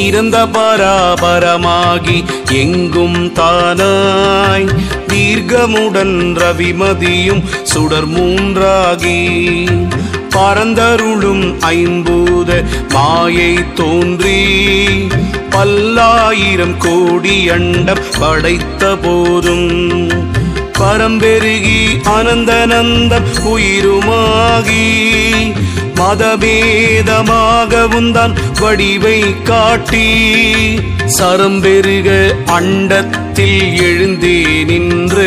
சிறந்த பராபரமாகி எங்கும் தானாய் தீர்க்கமுடன் ரவிமதியும் சுடர் மூன்றாகி பரந்தருளும் ஐம்பூத மாயை தோன்றி பல்லாயிரம் கோடி அண்டம் படைத்த போதும் பரம்பெருகி அனந்தனந்தம் உயிருமாகி மதபேதமாகவும் தான் வடிவை காட்டி சரம்பெருக அண்டத்தில் எழுந்தே நின்று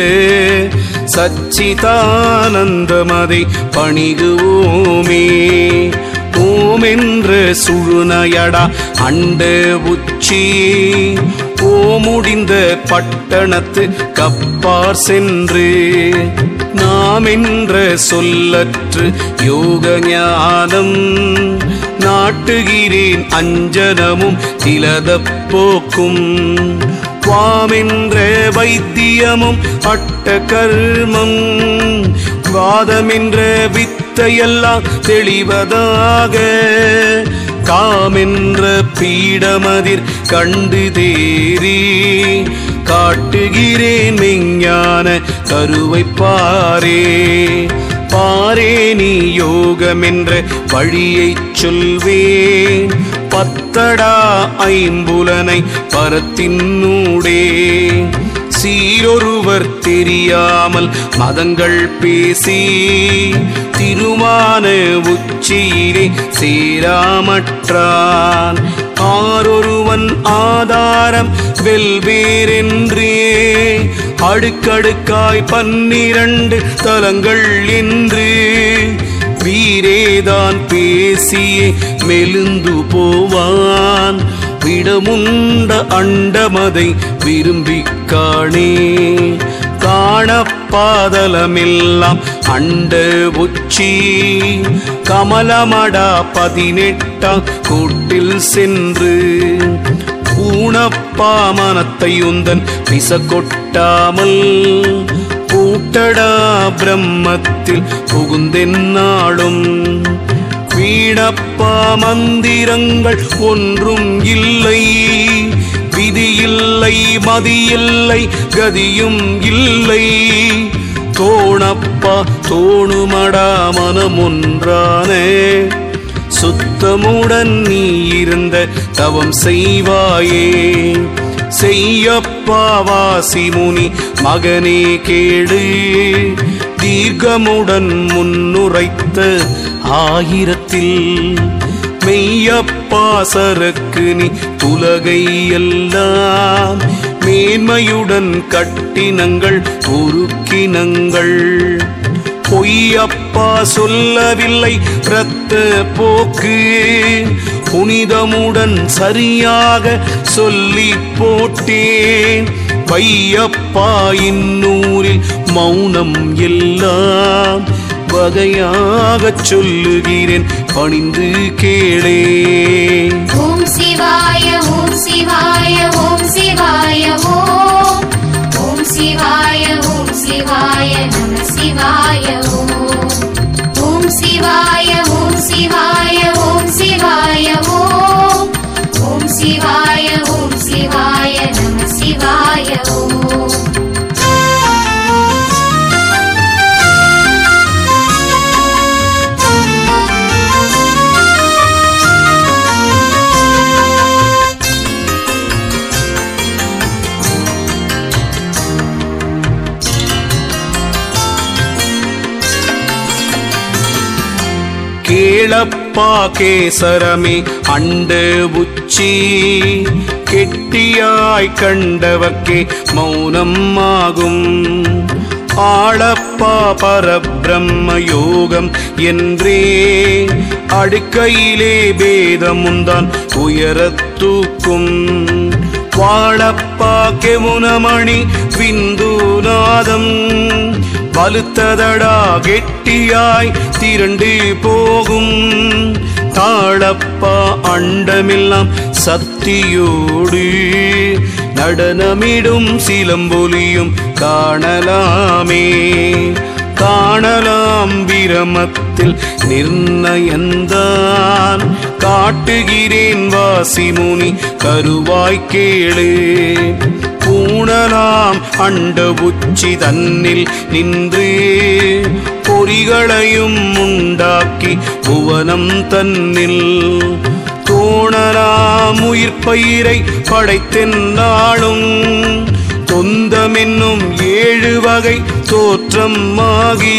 சச்சிதானந்தமதை பணிகுவோமே ஓமென்ற சுழுனையடா அண்ட உச்சி ஓமுடிந்த பட்டணத்து கப்பார் சென்று நாம் என்ற சொல்லற்று யோக ஞானம் நாட்டுகிறேன் அஞ்சனமும் திலதப் போக்கும் வாமென்ற வைத்தியமும் அட்ட கர்மம் வாதமென்ற வித்தையெல்லாம் தெளிவதாக காமென்ற பீடமதிர் கண்டு தேறி காட்டுகிறேன் மெஞ்ஞான கருவை பாரே பாரே நீ யோகமென்ற வழியைச் சொல்வேன் பத்தடா ஐம்புலனை பரத்தினூடே சீரொருவர் தெரியாமல் மதங்கள் பேசி திருமான உச்சியிலே சேராமற்றான் ஆரொருவன் ஆதாரம் வெல்வேரென்றே அடுக்கடுக்காய் பன்னிரண்டு தலங்கள் என்று வீரேதான் பேசியே மெலிந்து போவான் விடமுண்ட அண்டமதை விரும்பி காணே காணப்பாதலமெல்லாம் அண்ட உச்சி கமலமடா பதினெட்டாம் கூட்டில் சென்று ஊனப்பா மனத்தை உந்தன் பிச கொட்டாமல் கூட்டடா பிரம்மத்தில் புகுந்தென்னாளும் வீணப்பா மந்திரங்கள் ஒன்றும் இல்லை விதியில்லை மதியில்லை கதியும் இல்லை தோணப்பா தோணுமடா மனமொன்றானே சுத்தமுடன் நீ இருந்த தவம் செய்வாயே செய்யப்பா வாசி முனி மகனே கேடு தீர்க்கமுடன் முன்னுரைத்த ஆயிரத்தில் மெய்யப்பா சரக்கு நீ துலகை எல்லாம் மேன்மையுடன் கட்டினங்கள் உருக்கினங்கள் பொய்யப்பா சொல்லவில்லை இரத்த போக்கு புனிதமுடன் சரியாக சொல்லி போட்டேன் பையப்பா இந்நூரில் மௌனம் எல்லாம் வகையாகச் சொல்லுகிறேன் பணிந்து கேளே ஓம் சிவாய ஓம் சிவாய ஓம் சிவாய ஓம் ஓம் சிவாய ஓம் சிவாய நம சிவாய ஓம் ஓம் சிவாய ஓம் சிவாய ஓம் சிவாய ஓம் ஓம் சிவாய ஓம் சிவாய நம சிவாய ஓம் கேளப்பா கேசரமே அண்ட உச்சி கெட்டியாய் கண்டவர்க்கே மௌனம் ஆகும் ஆளப்பா பரபிரம்ம யோகம் என்றே அடுக்கையிலே பேதமுந்தான் உயரத் தூக்கும் வாழப்பா கெமுனமணி விந்துநாதம் வலுத்ததடா கெட்டியாய் திரண்டு போகும் தாழப்பா அண்டமெல்லாம் சக்தியோடு நடனமிடும் சிலம்பொலியும் காணலாமே காணலாம் வீர பிரமத்தில் நிர்ணயந்தான் காட்டுகிறேன் வாசிமுனி கருவாய் கேளு பூணலாம் அண்ட உச்சி தன்னில் நின்று பொறிகளையும் உண்டாக்கி புவனம் தன்னில் தோணலாம் உயிர்ப்பயிரை படைத்தென்னாளும் தொந்தமென்னும் ஏழு வகை தோற்றமாகி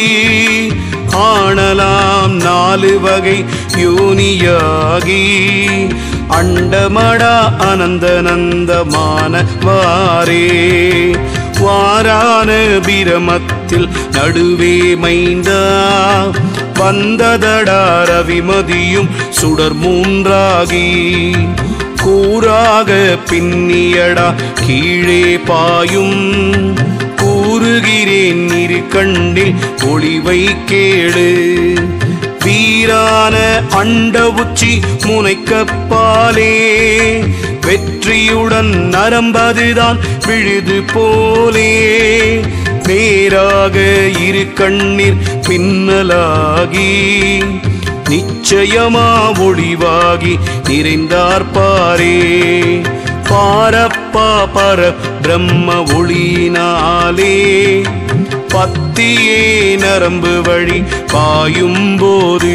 ஆணலாம் நாலு வகை யோனியாகி அண்டமடா அனந்த நந்தமான வாரே வாரான பிரமத்தில் நடுவே மைந்தா வந்ததடா ரவிமதியும் சுடர் மூன்றாகி கூறாக பின்னியடா கீழே பாயும் கூறுகிறேன் இரு கண்ணில் ஒளிவை கேளு வீரான அண்ட உச்சி முனைக்கப்பாலே வெற்றியுடன் நரம்பதுதான் விழுது போலே நேராக இரு கண்ணீர் பின்னலாகி நிச்சயமா ஒளிவாகி நிறைந்தார் பாரே பாரப்பா பர பிரம்ம ஒளினாலே பத்தியே நரம்பு வழி பாயும்போது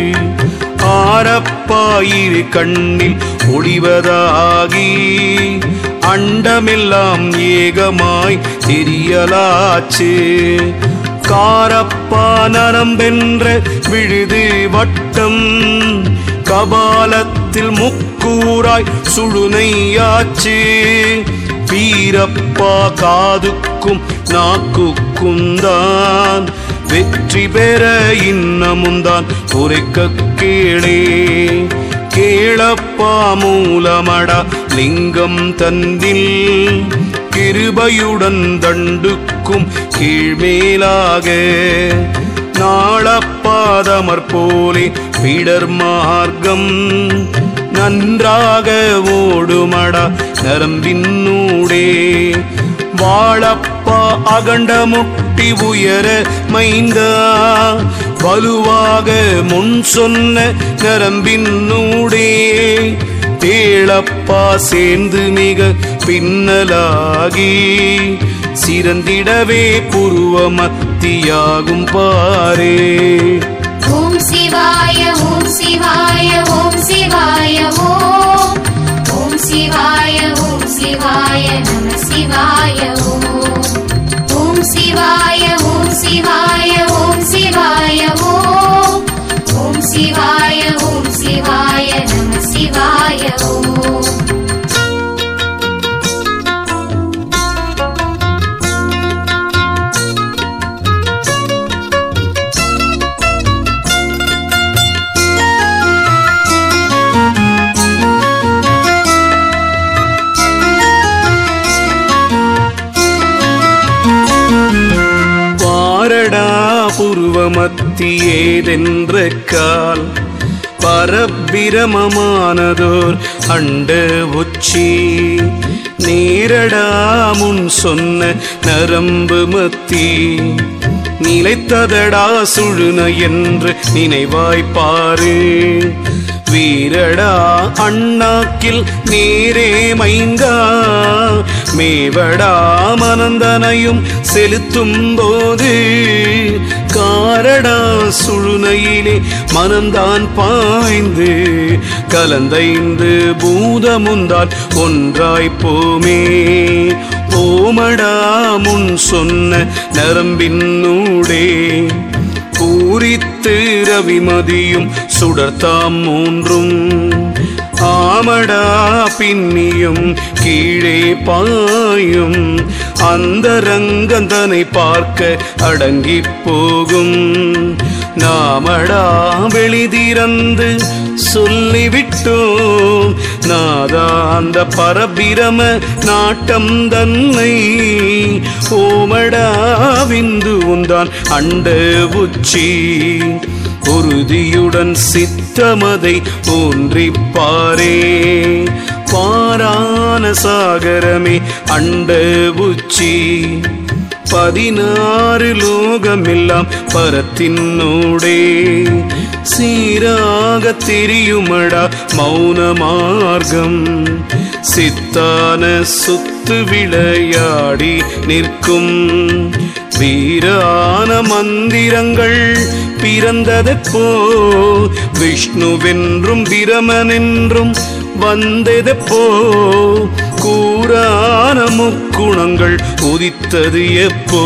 ஆரப்பாயிரு கண்ணில் ஒளிவதாகி அண்டமெல்லாம் ஏகமாய் தெரியலாச்சு காரப்பா நரம்பென்ற விழுது வட்டம் கபாலத்தில் முக்கூராய் சுழுனையாச்சு வீரப்பா காதுக்கும் நாக்குக்கும் தான் வெற்றி பெற இன்னமுந்தான் உரைக்க கேளே கேளப்பா மூலமடா லிங்கம் தந்தில் கிருபையுடன் தண்டுக்கும் கீழ்மேலாக நாளப்பாதமர் போலே பிடர் மார்க்கம் நன்றாக ஓடுமடா நரம்பின்னூடே வாழப்பா அகண்ட முட்டி உயர மைந்தா வலுவாக முன் சொன்ன நரம்பின்னூடே தேளப்பா சேர்ந்து மிக பின்னலாகி சிறந்திடவே புருவ மத்தியாகும் பாரே ஓம் சிவாய ஓம் சிவாய ஓம் சிவாய ஓம் ஓம் சிவாய ஓம் சிவாய நம சிவாய ஓம் ஓம் சிவாய ஓம் சிவாய ஓம் சிவாய ஓம் ஓம் சிவாய ஓம் சிவாய நம சிவாய ஓம் பாரடா புருவ மத்தியேதென்ற கால் பரபிரமமானதோர் அண்ட உச்சி நேரடா முன் சொன்ன நரம்பு மத்தி நிலைத்ததடா சுழுன என்று நினைவாய்ப்பாரு வீரடா அண்ணாக்கில் நேரே மைங்கா மேவடா மனந்தனையும் செலுத்தும் போது காரடா சுழுனையிலே மனந்தான் பாய்ந்து கலந்தைந்து பூதமுந்தான் ஒன்றாய் போமே ஓமடா முன் சொன்ன நரம்பின்னூடே பூரித்து ரவிமதியும் சுடர்த்தாம் மூன்றும் ஆமடா பின்னியும் கீழே பாயும் அந்த ரங்கந்தனை பார்க்க அடங்கி போகும் நாமடா வெளிதிறந்து சொல்லிவிட்டோம் நாதா அந்த பரபிரம நாட்டம் தன்னை ஓமடா விந்து உந்தான் அண்ட உச்சி உறுதியுடன் சித்தமதை ஊன்றிப்பாரே பாரான சாகரமே அண்ட உச்சி பதினாறு லோகமெல்லாம் பரத்தினோடே சீராக தெரியுமடா மௌன மார்க்கம் சித்தான சுத்து விளையாடி நிற்கும் வீரான மந்திரங்கள் பிறந்ததெப்போ விஷ்ணுவென்றும் பிரமனென்றும் வந்ததெப்போ கூறான முக்குணங்கள் உதித்தது எப்போ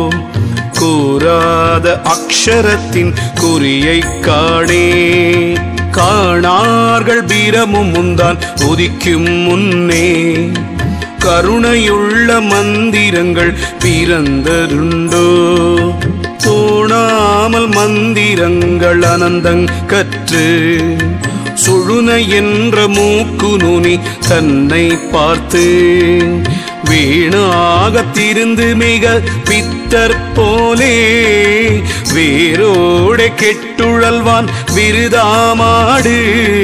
கூறாத அக்ஷரத்தின் குறியை காணே காணார்கள் பீரமும் முந்தான் உதிக்கும் முன்னே கருணையுள்ள மந்திரங்கள் பிறந்தருண்டோ தோணாமல் மந்திரங்கள் அனந்தங் கற்று சுழுன என்ற மூக்கு நுனி தன்னை பார்த்து வீணாக திருந்து மிக பித்தர் போலே வேரோட கெட்டுழல்வான் விருதாமாடு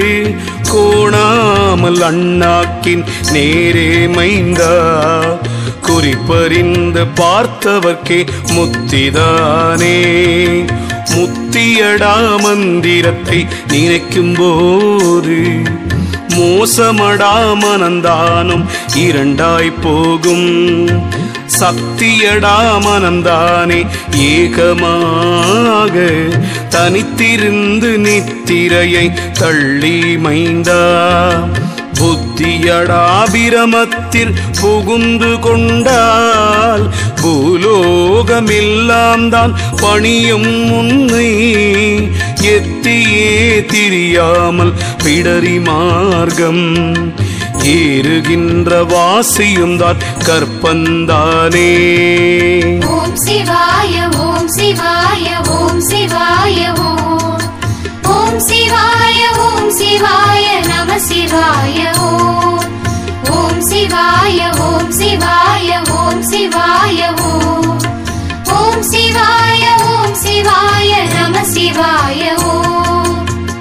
கோணாமல் அண்ணாக்கின் நேரே மைந்தா குறிப்பறிந்து பார்த்தவர்க்கே முத்திதானே முத்தியடா மந்திரத்தை நினைக்கும் போது மோசமடா மனந்தானும் இரண்டாய் போகும் சக்தியடா மனந்தானே ஏகமாக தனித்திருந்து நித்திரையை தள்ளி மைந்தா புத்தியடாபிரமத்தில் புகுந்து கொண்டால் பூலோகமெல்லாம் தான் பணியும் உன்னை எத்தியே திரியாமல் பிடரி மார்க்கம் ஏறுகின்ற வாசியும் தான் கற்பந்தானே ஓம் சிவாய ஓம் சிவாய ஓம் சிவாய ஓம் ஓம் சிவாய ஓம் சிவாய நம சிவாய ஓம் ஓம் சிவாய ஓம் சிவாய ஓம் சிவாய ஓம் ஓம் சிவாய ஓம் சிவாய நம சிவாய ஓம்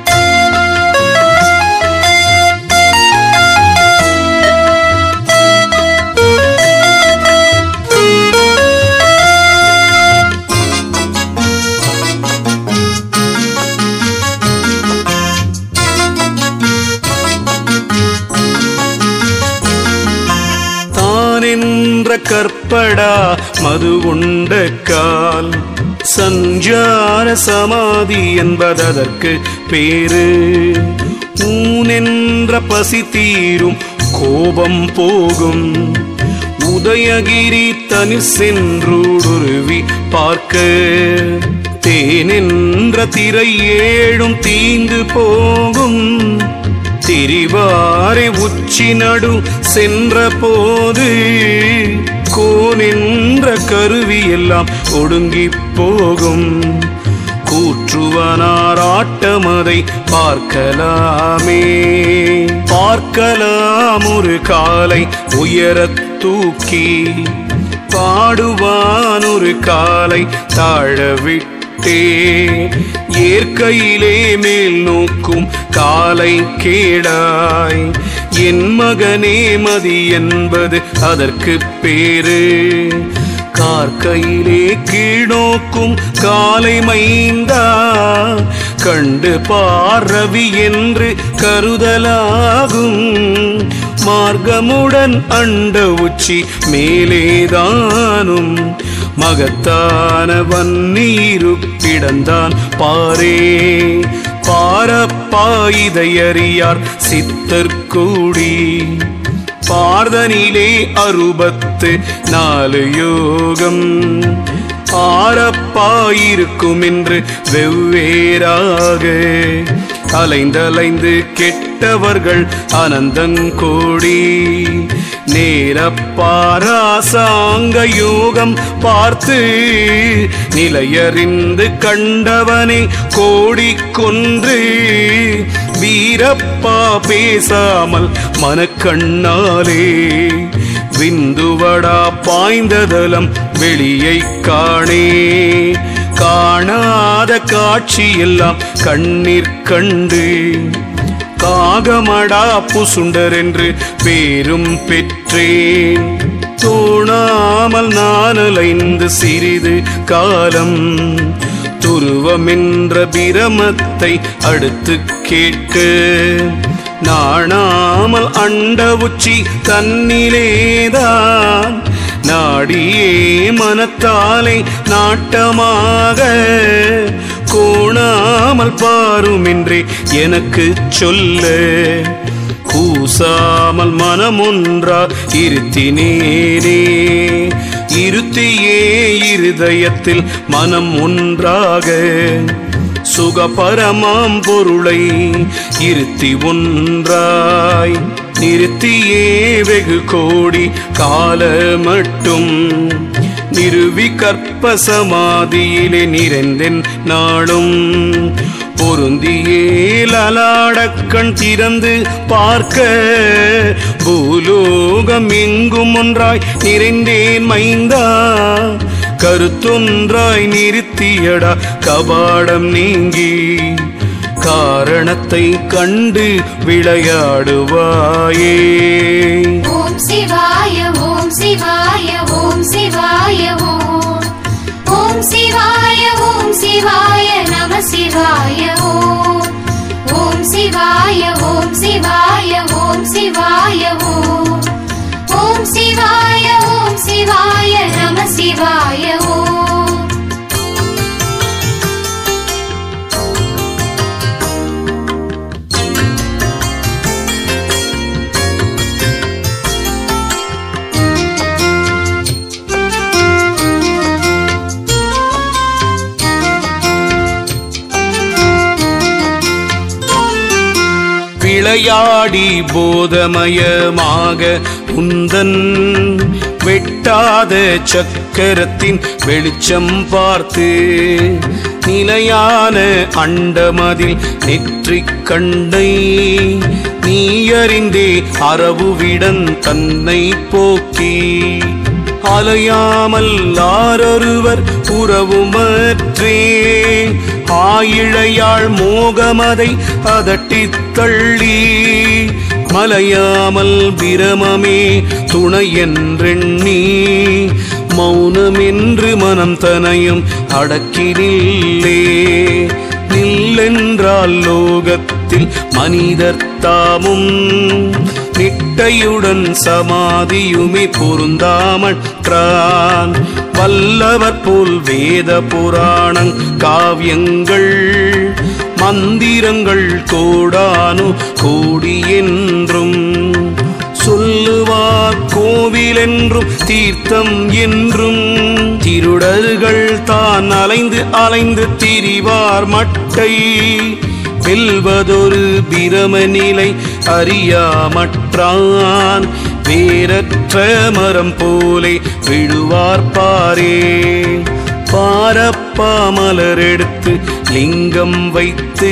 தானென்ற கற்படா மது உண்ட கால் சஞ்சார சமாதி என்பதற்கு பேரு ஊனென்ற பசி தீரும் கோபம் போகும் உதயகிரி தனி சென்றுடுருவி பார்க்க தேனென்ற திரை ஏழும் தீந்து போகும் திரிவாரை உச்சி நடு சென்ற போது கோனென்ற கருவி எல்லாம் ஒடுங்கி போகும் கூற்றுவனார் ஆட்டமதை பார்க்கலாமே பார்க்கலாம் ஒரு காலை உயரத் தூக்கி பாடுவான் ஒரு காலை தாழ விட்டே ஏற்கையிலே மேல் நோக்கும் காலை கேடாய் என் மகனே மதி என்பது அதற்கு பேரு கார்கையிலே கீழ்நோக்கும் காலை மைந்தா கண்டு பார்ரவி என்று கருதலாகும் மார்க்கமுடன் அண்ட உச்சி மேலேதானும் மகத்தான வன்னீருப்பிடந்தான் பாரே பாரப்பா இதையறியார் சித்தர் கூடி பார்தனிலே அறுபத்து நாலு யோகம் ஆரப்பாயிருக்கும் என்று வெவ்வேறாக அலைந்தலைந்து கெட்டவர்கள் அனந்தங்கோடி நேரப்பாராசாங்க யோகம் பார்த்து நிலையறிந்து கண்டவனே கோடி கொன்று வீரப்பா பேசாமல் மனக்கண்ணாலே விந்துவடா பாய்ந்ததலம் வெளியை காணே காணாத காட்சியெல்லாம் கண்ணீர் கண்டு காகமடா புசுண்டர் என்று பேரும் பெற்றேன் தோணாமல் நான் அலைந்து சிறிது காலம் துருவமென்ற பிரமத்தை அடுத்து கேட்க நாணாமல் அண்ட உச்சி தன்னிலேதான் நாடியே மனத்தாலே நாட்டமாக கோணாமல் பாருமின்றே எனக்கு சொல்ல கூசாமல் மனமொன்றா இருத்தினேனே இருத்தியே இருதயத்தில் மனம் ஒன்றாக சுகபரமாம் பொருளை இருத்தி ஒன்றாய் நிறுத்தியே வெகு கோடி கால மட்டும் நிறுவி கற்ப சமாதியிலே நிறைந்தென் நாளும் பொருந்தியே லலாடக்கண் திறந்து பார்க்க பூலோகம் எங்கும் ஒன்றாய் நிறைந்தேன் மைந்தா கருத்தொன்றாய் நிறுத்தியடா கபாடம் நீங்கி காரணத்தை கண்டு விளையாடுவாயே ஓம் சிவாய ஓம் சிவாய ஓம் சிவாய ஓம் ஓம் சிவாய ஓம் சிவாய நம சிவாய ஓம் ஓம் சிவாய ஓம் சிவாய ஓம் சிவாய ஓம் ஓம் சிவாய ஓம் சிவாய நம சிவாய ஓம் விளையாடி போதமயமாக உந்தன் வெட்டாத சக்கரத்தின் வெளிச்சம் பார்த்து நிலையான அண்டமதில் நெற்றிக் கண்டை நீ அறிந்தே அரவுவிடன் தன்னை போக்கி அலையாமல் ஆரொருவர் உறவுமற்றே ஆயிழையாள் மோகமதை அதட்டித் தள்ளி மலையாமல் பிரமமே துணை என்றெண்ணி மௌனமென்று மனம் தனையும் அடக்கினில்லே நில்லென்றால் லோகத்தில் மனிதர் தாமும் நிட்டையுடன் சமாதியுமே பொருந்தாமற்றான் வல்லவர் போல் வேத புராணங் காவியங்கள் மந்திரங்கள் கோடானு கோடி என்றும் சொல்லுவார் கோவில் என்றும் தீர்த்தம் என்றும் திருடர்கள் தான் அலைந்து அலைந்து திரிவார் மட்டை வெல்வதொரு பிரம நிலை அறியாமற்றான் வேரற்ற மரம் போலே விழுவார் பாரே பாரப்பா மலர் எடுத்து லிங்கம் வைத்து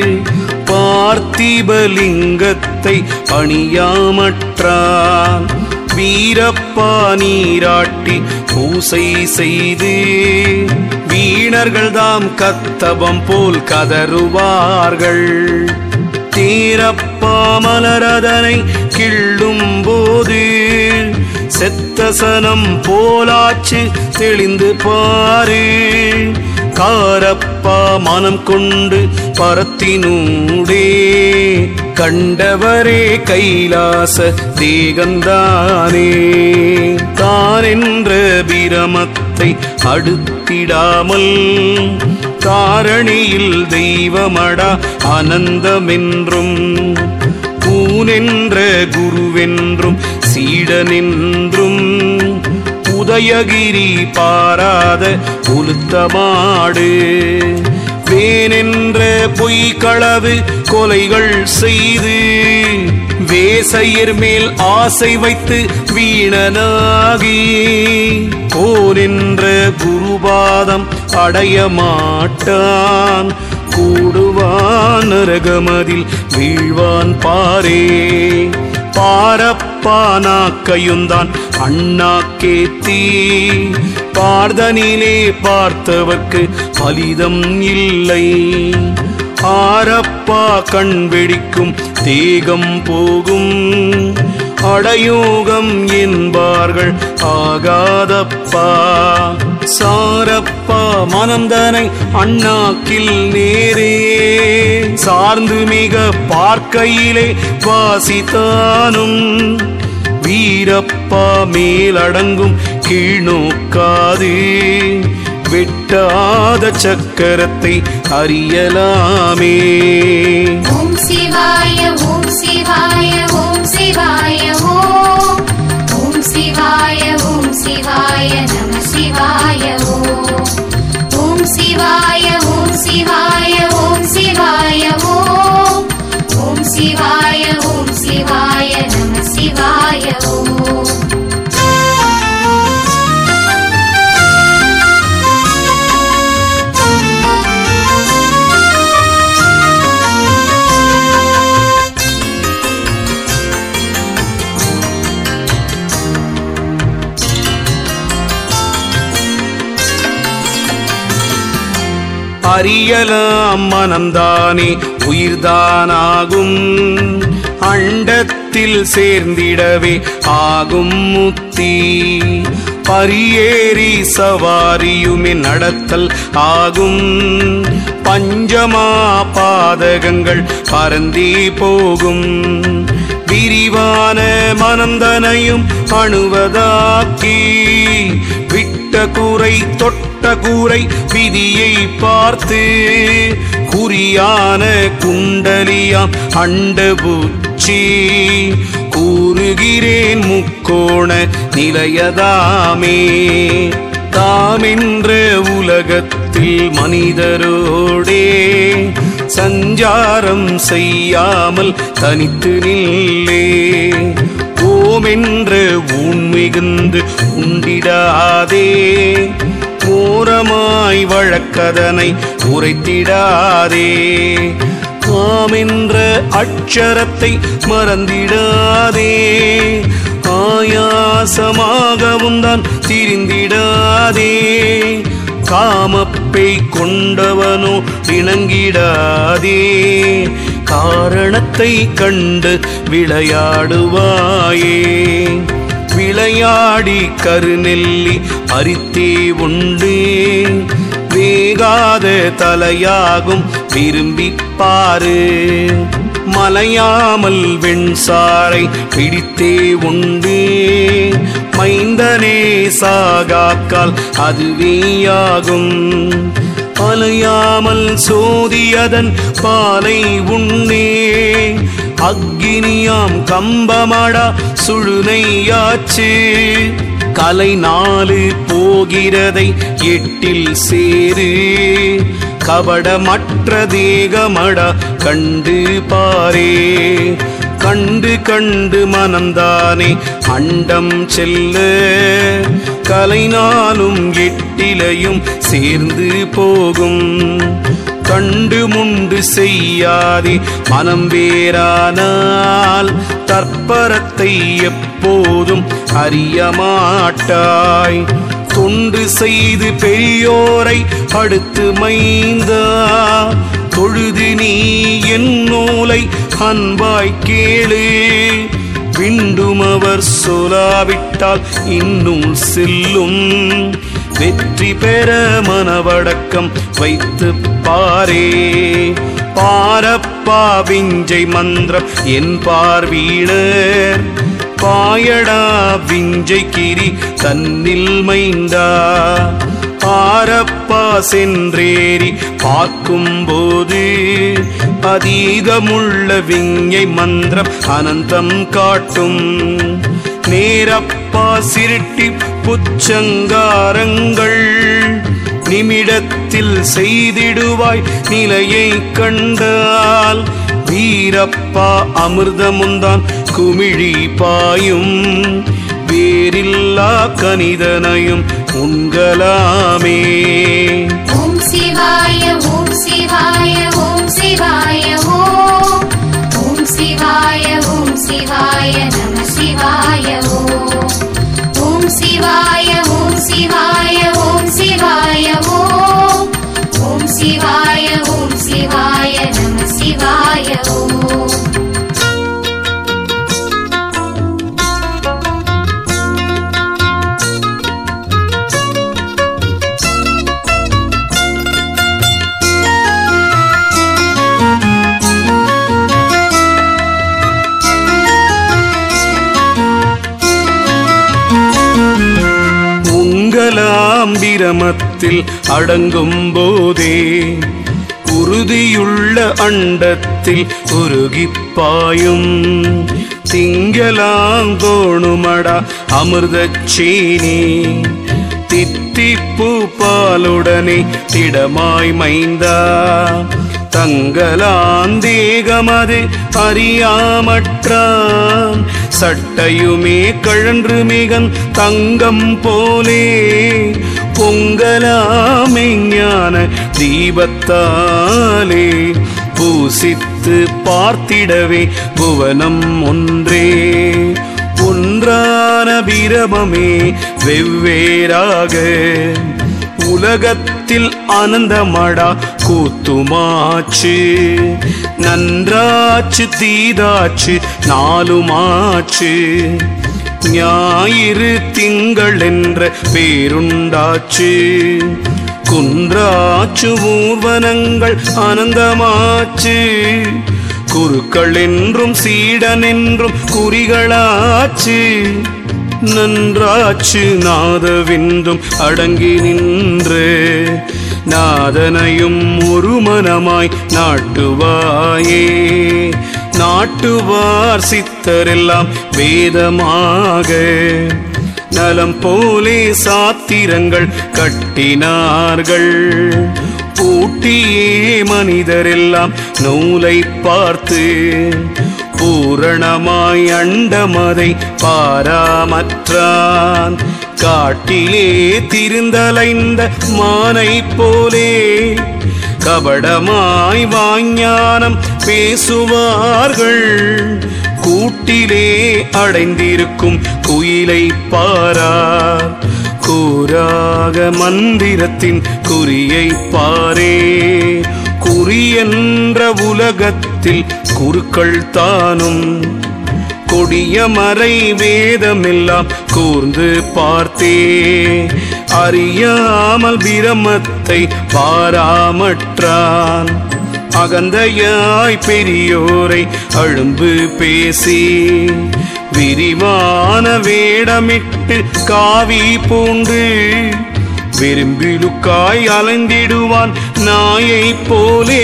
பார்த்திபலிங்கத்தை பணியாமற்றான் வீரப்பா நீராட்டி பூசை செய்து வீணர்கள் தாம் கத்தபம் போல் கதறுவார்கள் தீரப்பா மலரதனை கிள்ளும் போது செத்தசனம் போலாச்சு தெளிந்து பாரு காரப்பா மனம் கொண்டு பரத்தினூடே கண்டவரே கைலாச தேகந்தானே தான் என்ற பிரமத்தை அடுத்திடாமல் காரணியில் தெய்வமடா ஆனந்தமென்றும் பூனென்ற குருவென்றும் சீடனென்றும் உதயகிரி பாராத உளுத்தமாடு வேனென்ற பொய்களவு கொலைகள் செய்து வேசையர் மேல் ஆசை வைத்து வீணனாகி கோரென்ற குருபாதம் அடைய மாட்டான் கூடுவான் நரகமதில் வீழ்வான் பாரே பாரப்பானாக்கையுந்தான் அண்ணா கேத்தி பார்தனிலே பார்த்தவர்க்கு பலிதம் இல்லை ஆரப்பா கண் வெடிக்கும் தேகம் போகும் அடயோகம் என்பார்கள் ஆகாதப்பா சாரப்பா மனந்தனை அண்ணாக்கில் நேரே சார்ந்து மிக பார்க்கையிலே வாசித்தானும் வீரப்பா மேலடங்கும் கீழ்நோக்காது வெட்டாத சக்கரத்தை அறியலாமே ஓம் சிவாய ஓம் சிவாய ஓம் சிவாய ஓம் ஓம் சிவாய ஓம் சிவாய நம சிவாய ஓம் ஓம் சிவாய ஓம் சிவாய ஓம் சிவாய ஓம் ஓம் சிவாய ஓம் சிவாய நம சிவாய ஓம் அறியலாம் மனம்தானே உயிர்தானாகும் அண்டத்தில் சேர்ந்திடவே ஆகும் முத்தி பரியேறி சவாரியுமே நடத்தல் ஆகும் பஞ்சமா பாதகங்கள் பரந்தே போகும் விரிவான மனந்தனையும் அணுவதாக்கி விட்ட கூரை தொட்ட கூரை விதியை பார்த்து குறியான குண்டலியாம் அண்டபூச்சி கூறுகிறேன் முக்கோண நிலையதாமே தாமென்ற உலகத்தில் மனிதரோடே சஞ்சாரம் செய்யாமல் தனித்து நில்லே ஓமென்ற ஊன் மிகுந்து உண்டிடாதே ஓரமாய் வழக்கதனை உரைத்திடாதே ஆமென்ற அட்சரத்தை மறந்திடாதே ஆயாசமாகவும் தான் திரிந்திடாதே காமப்பை கொண்டவனோ இணங்கிடாதே காரணத்தை கண்டு விளையாடுவாயே விளையாடி கருநெல்லி அரித்தே உண்டு வேகாத தலையாகும் விரும்பிப் பாரு மலையாமல் வெண்சாரை பிடித்தே உண்டு மைந்தனே சாகாக்கால் அதுவேயாகும் அலையாமல் சோதியதன் பாலை உண்ணே அக்கினியாம் கம்பமடா சுழுனையாச்சு கலை நாலு போகிறதை எட்டில் சேரு கபடமற்ற தேகமடா கண்டு பாரே கண்டு கண்டு மனம்தானே அண்டம் செல்ல கலைநாளும் எட்டிலையும் சேர்ந்து போகும் கண்டு முண்டு செய்யாதே மனம் வேறானால் தற்பரத்தை எப்போதும் அறிய மாட்டாய் தொண்டு செய்து பெரியோரை அடுத்து மைந்தா தொழுது நீ என் நூலை அன்பாய் கேளு விண்டும் அவர் சொலாவிட்டால் இன்னும் செல்லும் வெற்றி பெற மனவடக்கம் வைத்து பாரே பாரப்பா விஞ்சை மந்திரம் என் பார்வீணர் பாயடா விஞ்சை கிரி தன்னில் மைந்தா ஆரப்பா சென்றேறி பார்க்கும்போது அதீதமுள்ள விஞ்ஞை மந்திரம் அனந்தம் காட்டும் நேரப்பா சிருட்டி புச்சங்காரங்கள் நிமிடத்தில் செய்திடுவாய் நிலையை கண்டால் வீரப்பா அமிர்தமுந்தான் குமிழி பாயும் வேறில்லா கனிதனையும் உண்கலாமே ஓம் சிவாய ஓம் சிவாய ஓம் சிவாய ஓம் ஓம் சிவாய ஓம் சிவாய நம சிவாய ஓம் ஓம் சிவாய ஓம் சிவாய ஓம் சிவாய ஓம் ஓம் சிவாய ஓம் சிவாய நம சிவாய ஓம் பிரமத்தில் அடங்கும் போதே உறுதியுள்ள அண்டத்தில் உருகிப்பாயும் திங்களாங்கோணுமடா அமிர்தச்சீனி தித்திப்பு பாலுடனே திடமாய் மைந்தா தங்கலாந்தேகமது அறியாமற்றான் சட்டையுமே கழன்று மிகன் தங்கம் போலே பொங்கலாமெஞ்ஞான தீபத்தாலே பூசித்து பார்த்திடவே புவனம் ஒன்றே ஒன்றான பிரமமே வெவ்வேறாக உலகத்தில் ஆனந்தமடா கூத்துமாச்சு நன்றாச்சு தீதாச்சு நாலுமாச்சு ஞாயிறு திங்கள் என்ற பேருண்டாச்சு குன்றாச்சு ஊர்வனங்கள் ஆனந்தமாச்சு குருக்கள் என்றும் சீடன் என்றும் குறிகளாச்சு நன்றாச்சு நாதவிந்தும் அடங்கி நின்று நாதனையும் ஒரு மனமாய் நாட்டுவாயே நாட்டுவார் சித்தரெல்லாம் வேதமாக நலம் போலே சாத்திரங்கள் கட்டினார்கள் பூட்டியே மனிதரெல்லாம் நூலை பார்த்து பூரணமாய் அண்டமதை பாராமற்றான் காட்டிலே திருந்தலைந்த மானை போலே கபடமாய் வாஞ்ஞானம் பேசுவார்கள் கூட்டிலே அடைந்திருக்கும் குயிலை பாரார் கூறாக மந்திரத்தின் குறியை பாரே குறி என்ற உலகத்தில் குருக்கள் தானும் கொடிய மறை வேதமெல்லாம் கூர்ந்து பார்த்தே அறியாமல் பிரமத்தை பாராமற்றான் அகந்தையாய் பெரியோரை அழும்பு பேசி விரிவான வேடமிட்டு காவி பூண்டு விரும்பிலுக்காய் அலைந்திடுவான் நாயைப் போலே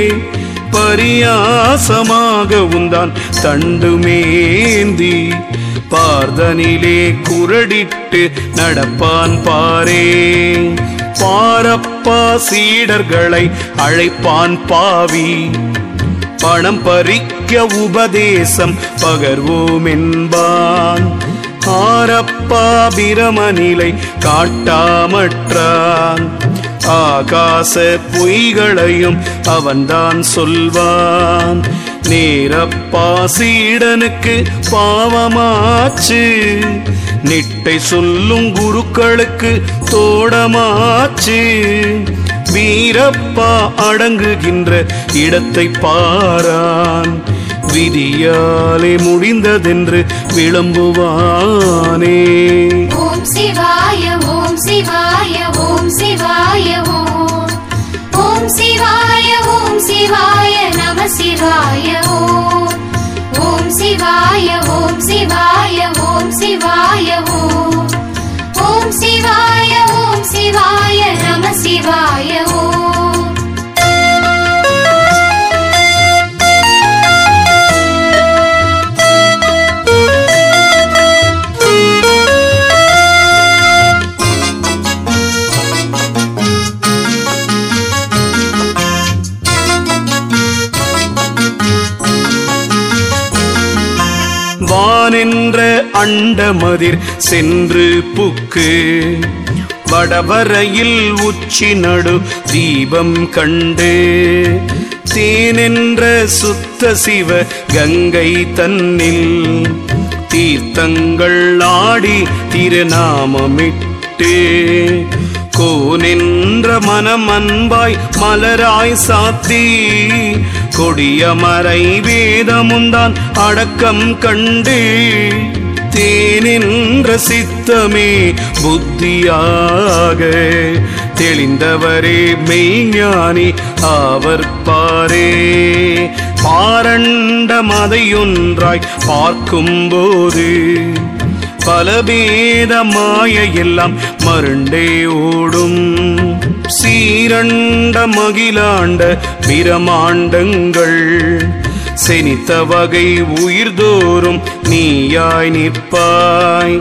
பரியாசமாக உந்தான் தண்டுமேந்தி பார்தனிலே குரடிட்டு நடப்பான் பாரே பாரப்பா சீடர்களை அழைப்பான் பாவி பணம் பறிக்க உபதேசம் பகர்வோம் என்பான் ஆரப்பா பிரமநிலை காட்டாமற்றான் ஆகாச பொய்களையும் அவன்தான் சொல்வான் நேரப்பா சீடனுக்கு பாவமாச்சு நிட்டை சொல்லும் குருக்களுக்கு தோடமாச்சு வீரப்பா அடங்குகின்ற இடத்தை பாரான் விதியாலே முடிந்ததென்று விளம்புவானே ஓம் சிவாய ஓம் சிவாய ஓம் சிவாய ஓம் ஓம் சிவாய ஓம் சிவாய நம சிவாய ஓம் ஓம் சிவாய ஓம் சிவாய ஓம் சிவாய ஓம் ஓம் சிவாய ஓம் சிவாய நம சிவாய ஓம் வானென்ற அண்டமதிர் சென்று புக்கு வடவரையில் உச்சி நடு தீபம் கண்டு தேனென்ற சுத்த சிவ கங்கை தன்னில் தீர்த்தங்கள் ஆடி திருநாமமிட்டு கோனென்ற மனம் அன்பாய் மலராய் சாத்தி கொடியமரை வேதமுந்தான் அடக்கம் கண்டு தேனென்ற சித்தமே புத்தியாக தெளிந்தவரே மெய்ஞானி அவர் பாரே பாரண்ட மதையொன்றாய் பார்க்கும்போது பலபேத மாய எல்லாம் மருண்டே ஓடும் சீரண்ட மகிழாண்ட பிரமாண்டங்கள் செனித்த வகை உயிர்தோறும் நீயாய் நிற்பாய்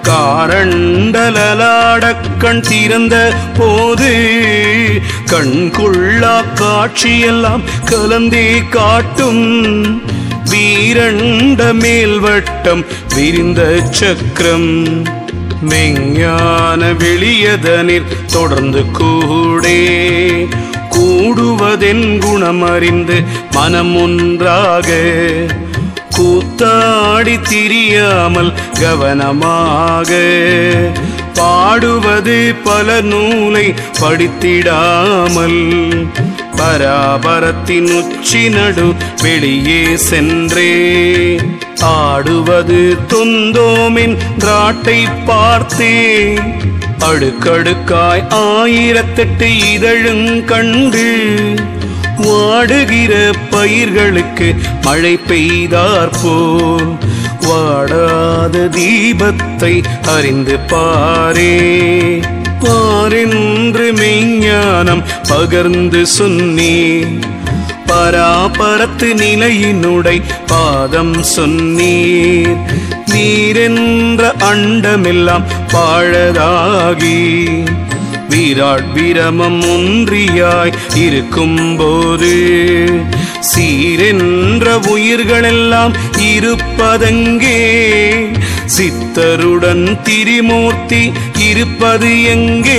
காரண்டலாடக் கண் திறந்த போது கண்கொள்ளா காட்சியெல்லாம் கலந்தே காட்டும் வீரண்ட மேல்வட்டம் விரிந்த சக்கரம் மெஞ்ஞான வெளியதனில் தொடர்ந்து கூடே கூடுவதென் குணமறிந்து மனம் ஒன்றாக கூத்தாடி திரியாமல் கவனமாக பாடுவது பல நூலை படித்திடாமல் பராபரத்தின் உச்சி நடு வெளியே சென்றே ஆடுவது தொந்தோமின் ராட்டை பார்த்தே அடுக்கடுக்காய் ஆயிரத்தெட்டு இதழுங் கண்டு வாடுகிற பயிர்களுக்கு மழை பெய்தாற்போல் வாடாத தீபத்தை அறிந்து பாரே பாரென்று மெய்ஞானம் பகர்ந்து சொன்னீர் பராபரத்து நிலையினுடை பாதம் சொன்னீர் நீரென்ற அண்டமெல்லாம் பாழதாகி வீராட் வீரமம் ஒன்றியாய் இருக்கும்போது சீரென்ற உயிர்களெல்லாம் இருப்பதெங்கே சித்தருடன் திரிமூர்த்தி இருப்பது எங்கே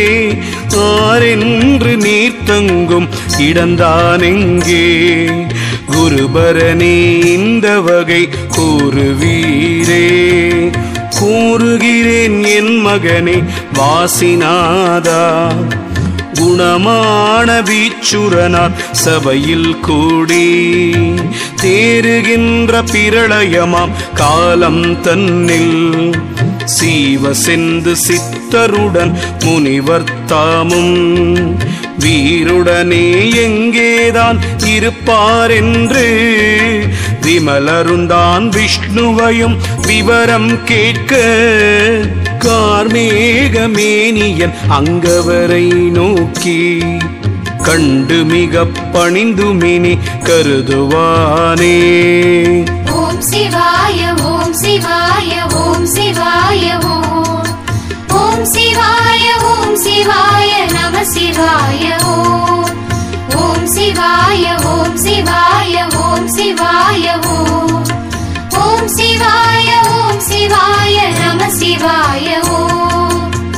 ஆரென்று நீர் தங்கும் இடந்தானெங்கே குருபரனே இந்த வகை கூறுவீரே கூறுகிறேன் என் மகனே வாசிநாதா குணமான வீச்சுரனார் சபையில் கூடி தேறுகின்ற பிரளயமாம் காலம் தன்னில் சீவ செந்து சித்தருடன் முனிவர் தாமும் வீருடனே எங்கேதான் இருப்பார் என்று விமலருந்தான் விஷ்ணுவையும் விவரம் கேட்க கார்மேகமேனியன் அங்கவரை நோக்கி கண்டு மிக பணிந்துமினி கருதுவானே ஓம் சிவாய ஓம் சிவாய ஓம் சிவாய ஓம் ஓம் சிவாய ஓம் சிவாய நம சிவாய ஓம் ஓம் சிவாய ஓம் சிவாய ஓம் சிவாய ஓம் ஓம் சிவாய ஓம் சிவாய நம சிவாய ஓம்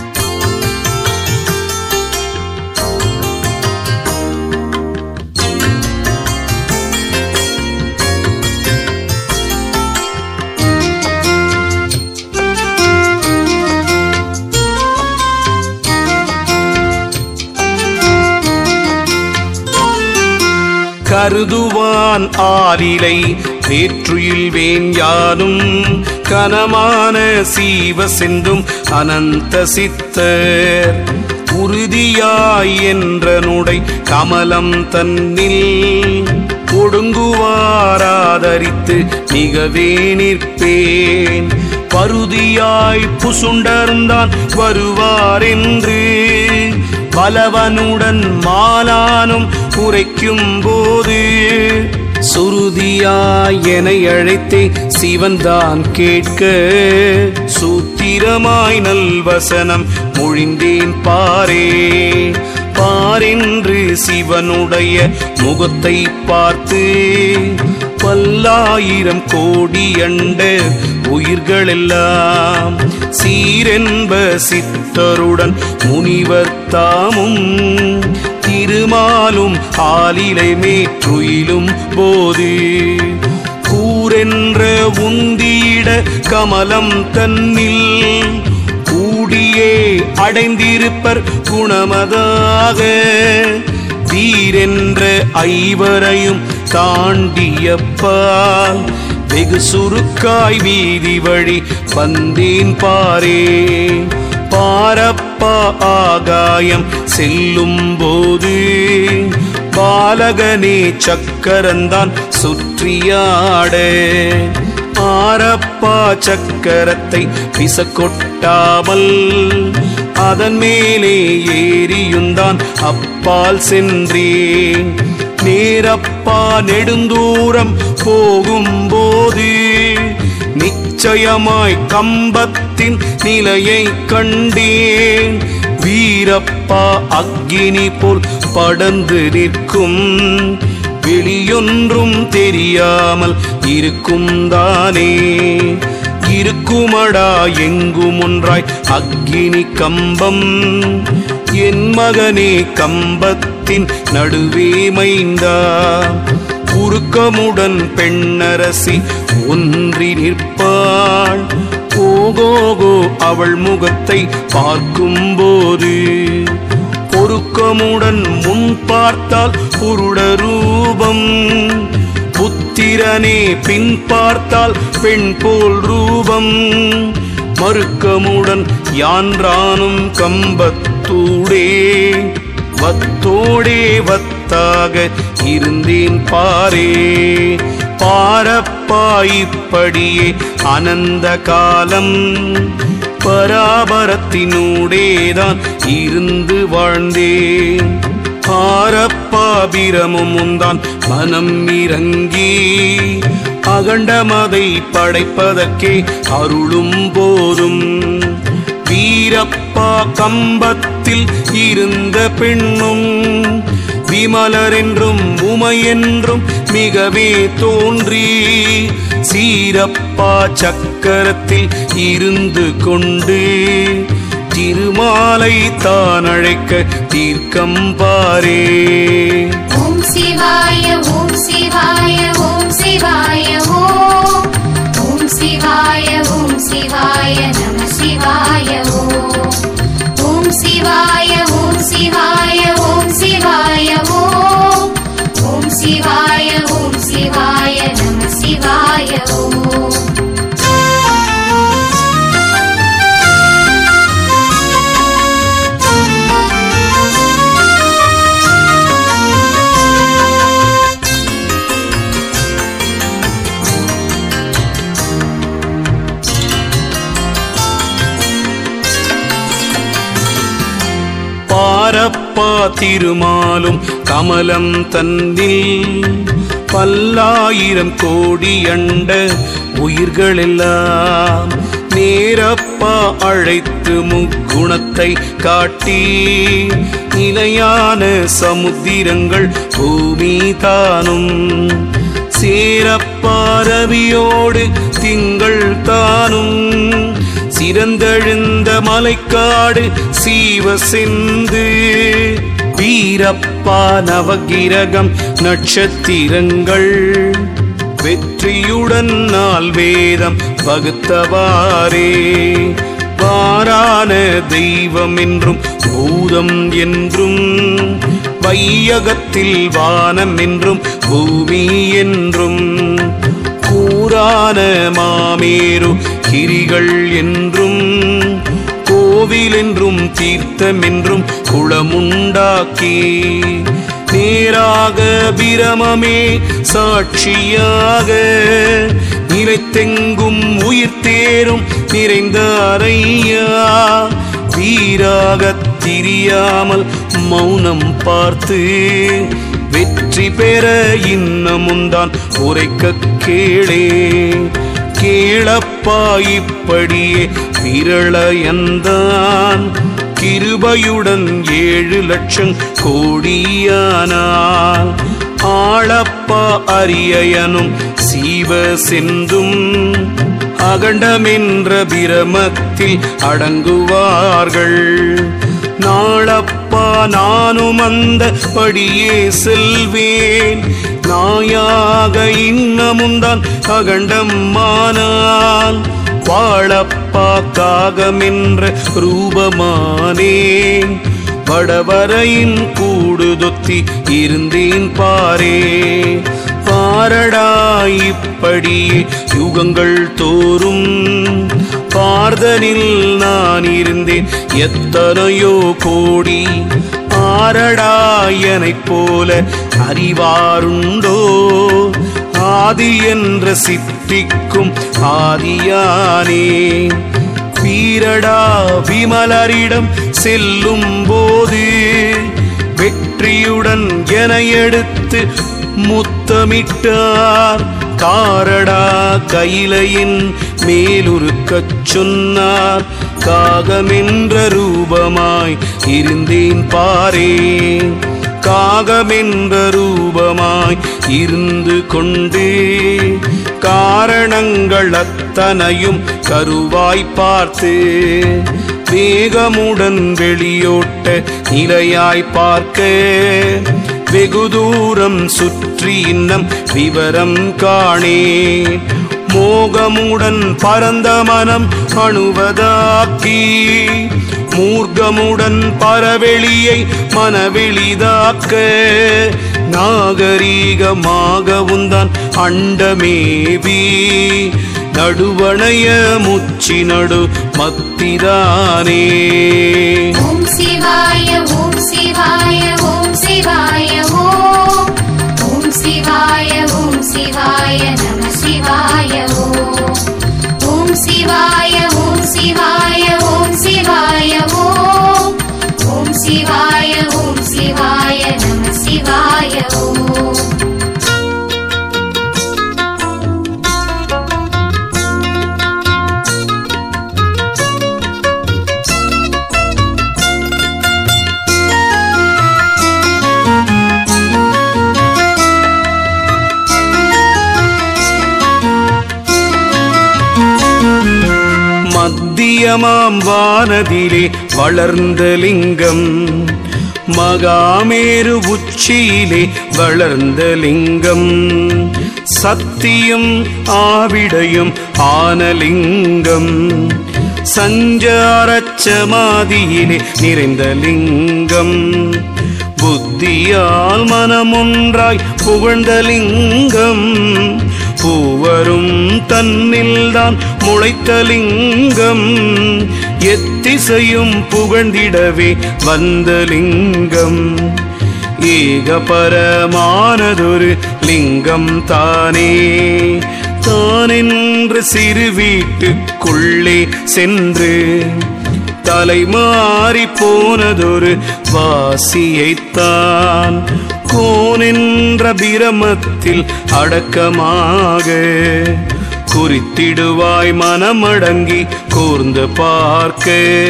கருதுவான் ஆலிலை வேற்றுயில் வேன் யானும் கனமான சீவ செந்தும் அனந்த சித்தர் உறுதியாய் என்றனுடை கமலம் தன்னில் ஒடுங்குவாராதரித்து மிகவே நிற்பேன் பருதியாய் புசுண்டர்ந்தான் வருவாரென்று பலவனுடன் மாலானும் உரைக்கும் போது சுருதியாய் என அழைத்தே சிவன்தான் கேட்க சூத்திரமாய் நல்வசனம் மொழிந்தேன் பாரே பாரென்று சிவனுடைய முகத்தை பார்த்து பல்லாயிரம் கோடி அண்ட உயிர்களெல்லாம் சீரென்ப சித்தருடன் முனிவர் தாமும் திருமாலும் ஆலிலை மேற்றுயிலும் போது கூரென்ற உந்தியிட கமலம் தன்னில் கூடியே அடைந்திருப்பர் குணமதாக தீரென்ற ஐவரையும் தாண்டியப்பால் வெகு சுருக்காய் வீதி வழி வந்தேன் பாரே பாரப்பா ஆகாயம் செல்லும் போது பாலகனே சக்கரந்தான் சுற்றியாட ஆரப்பா சக்கரத்தை பிசக்கொட்டாமல் அதன் மேலே ஏறியுந்தான் அப்பால் சென்றேன் நேரப்பா நெடுந்தூரம் போகும்போது நிச்சயமாய் கம்பத்தின் நிலையை கண்டேன் வீரப்பா அக்கினி போல் படர்ந்து நிற்கும் வெளியொன்றும் தெரியாமல் இருக்கும் தானே இருக்குமடா எங்கும் ஒன்றாய் அக்கினி கம்பம் என் மகனே கம்பத்தின் நடுவே மைந்தா உருக்கமுடன் பெண்ணரசி ஒன்றி நிற்பாள் ஓகோகோ அவள் முகத்தை பார்க்கும்போது பொருக்கமுடன் முன் பார்த்தால் புருட ரூபம் புத்திரனே பின் பார்த்தால் பெண் போல் ரூபம் மறுக்கமுடன் யான்றானும் கம்பத்தூடே வத்தோடே வத்தாக இருந்தேன் பாரே பாரப்பா இப்படியே அனந்த காலம் பராபரத்தினூடேதான் இருந்து வாழ்ந்தேன் ஆரப்பாபிரமும் உந்தான் மனம் இறங்கி அகண்டமதை படைப்பதற்கே அருளும் போதும் வீரப்பா கம்பத்தில் இருந்த பெண்ணும் விமலர் என்றும் உமை என்றும் மிகவே தோன்றி சீரப்பா சக்கரத்தில் இருந்து கொண்டு திருமாலை தான் அழைக்க தீர்க்கம் பாரே ஓம் சிவாய ஓம் சிவாய ஓம் சிவாய ஓம் ஓம் சிவாய ஓம் சிவாய நம சிவாய ஓம் ஓம் சிவாய ஓம் சிவாய ஓம் சிவாய ஓம் ஓம் சிவாய ஓம் சிவாய நம சிவாய ஓம் பாரப்பா திருமாலும் கமலம் தன்னில் பல்லாயிரம் கோடி அண்ட உயிர்களெல்லாம் நேரப்பா அழைத்து முக்குணத்தை காட்டி நிலையான சமுத்திரங்கள் பூமி தானும் சேரப்பாரவியோடு திங்கள் தானும் சிறந்தெழுந்த மலைக்காடு சீவ சிந்து வீரப்பா நவகிரகம் நட்சத்திரங்கள் வெற்றியுடன் நாள் வேதம் வகுத்தவாறே வாரான தெய்வம் என்றும் பூதம் என்றும் வையகத்தில் வானம் என்றும் பூமி என்றும் கூரான மாமேரு கிரிகள் என்றும் கோவில் என்றும் தீர்த்தம் என்றும் குளமுண்டாக்கி நேராக பிரமமே சாட்சியாக நிலைத்தெங்கும் உயிர் தேரும் நிறைந்த அறையா வீராகத் திரியாமல் மௌனம் பார்த்து வெற்றி பெற இன்னமுந்தான் உரைக்க கேளே கேளப்பா இப்படியே விரளையந்தான் கிருபையுடன் ஏழு லட்சம் கோடியானால் ஆளப்பா அரியனும் சீவ செந்தும் அகண்டமென்ற பிரமத்தில் அடங்குவார்கள் நாளப்பா நானும் அந்த படியே செல்வேன் நாயாக இன்னமுந்தான் அகண்டம் மானால் வாழப்பா காகமென்ற ரூபமானேன் வடவரையின் கூடுதொத்தி இருந்தேன் பாரே பாரடா இப்படியே யுகங்கள் தோறும் பார்தனில் நான் இருந்தேன் எத்தனையோ கோடி ஆரடா என்னைப் போல அறிவாருண்டோ ஆதி என்ற சித்திக்கும் ஆதியானே வீரடா விமலரிடம் செல்லும் போது வெற்றியுடன் என எடுத்து முத்தமிட்டார் காரடா கையிலையின் மேலுருக்கச் சொன்னார் காகமென்ற ரூபமாய் இருந்தேன் பாரே காகமென்ற ரூபமாய் இருந்து கொண்டு காரணங்கள் அத்தனையும் கருவாய் பார்த்து வேகமுடன் வெளியோட்ட நிலையாய் பார்க்க வெகு தூரம் சுற்றி இன்னம் விவரம் காணே மோகமுடன் பரந்த மனம் அணுவதாக்கி மூர்க்கமுடன் பரவெளியை மனவெளிதாக்க நாகரீகமாகவும் தான் அண்டமேவி நடுவணைய முச்சி நடு மத்திதானே ஓம் சிவாய ஓம் சிவாய ஓம் சிவாய ஓம் ஓம் சிவாய ஓம் சிவாய நம சிவாய ஓம் ஓம் சிவாய ஓம் சிவாய ஓம் சிவாய ஓம் ஓம் சிவாய ஓம் சிவாய நம சிவாய ஓம் மத்தியமாம் வானதிலே வளர்ந்த லிங்கம் மகாமேரு உச்சியிலே வளர்ந்த லிங்கம் சத்தியும் ஆவிடையும் ஆனலிங்கம் சஞ்சாரச்சமாதியிலே நிறைந்த லிங்கம் புத்தியால் மனமொன்றாய் புகழ்ந்த லிங்கம் பூவரும் தன்னில்தான் முளைத்த லிங்கம் எத்திசையும் புகழ்ந்திடவே வந்த லிங்கம் ஏகபரமானதொரு லிங்கம் தானே தானென்று சிறு வீட்டுக்குள்ளே சென்று தலை மாறி போனதொரு வாசியைத்தான் கோனென்ற பிரமத்தில் அடக்கமாக குறித்திடுவாய் மனமடங்கி கூர்ந்து பார்க்க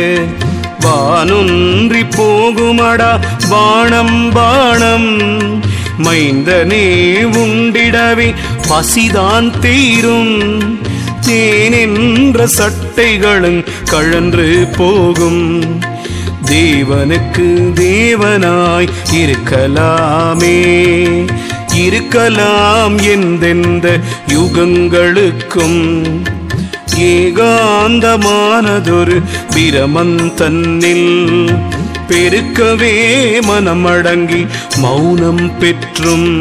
வானொன்றி போகுமடா பாணம் பாணம் மைந்தனே உண்டிடவே பசிதான் தீரும் தேனென்ற சட்டைகளும் கழன்று போகும் தேவனுக்கு தேவனாய் இருக்கலாமே இருக்கலாம் எந்தெந்த யுகங்களுக்கும் ஏகாந்தமானதொரு பிரமன் தன்னில் பெருக்கவே மனமடங்கி மௌனம் பெற்றும்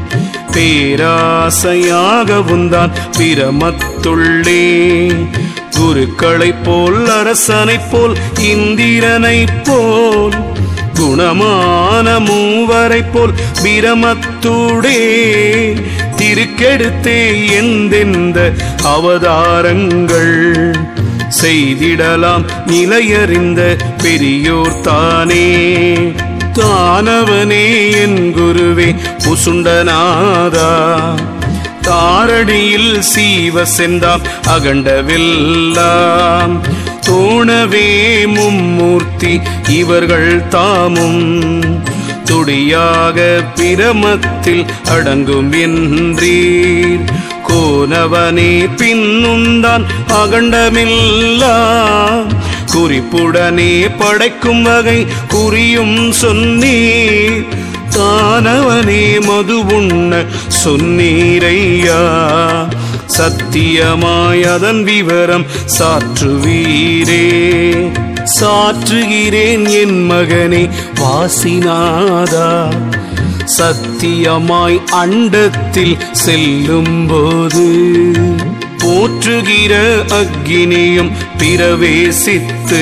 பேராசையாகவும் தான் பிரமத்துள்ளே குருக்களைப் போல் அரசனைப் போல் இந்திரனைப் போல் குணமான மூவரைப் போல் பிரமத்தூடே திருக்கெடுத்தே எந்தெந்த அவதாரங்கள் செய்திடலாம் நிலையறிந்த பெரியோர் தானே தானவனே என் குருவே புசுண்டநாதா தாரடியில் சீவ செந்தாம் அகண்டவெல்லாம் தோணவே மும்மூர்த்தி இவர்கள் தாமும் துடியாக பிரமத்தில் அடங்கும் என்றீர் கோனவனே பின்னுந்தான் அகண்டமில்லா குறிப்புடனே படைக்கும் வகை குறியும் சொன்னீர் தானவனே மது உண்ண சொன்னீரையா சத்தியமாய் அதன் விவரம் சாற்றுவீரே சாற்றுகிறேன் என் மகனே வாசிநாதா சத்தியமாய் அண்டத்தில் செல்லும்போது போற்றுகிற அக்கினியும் பிரவேசித்து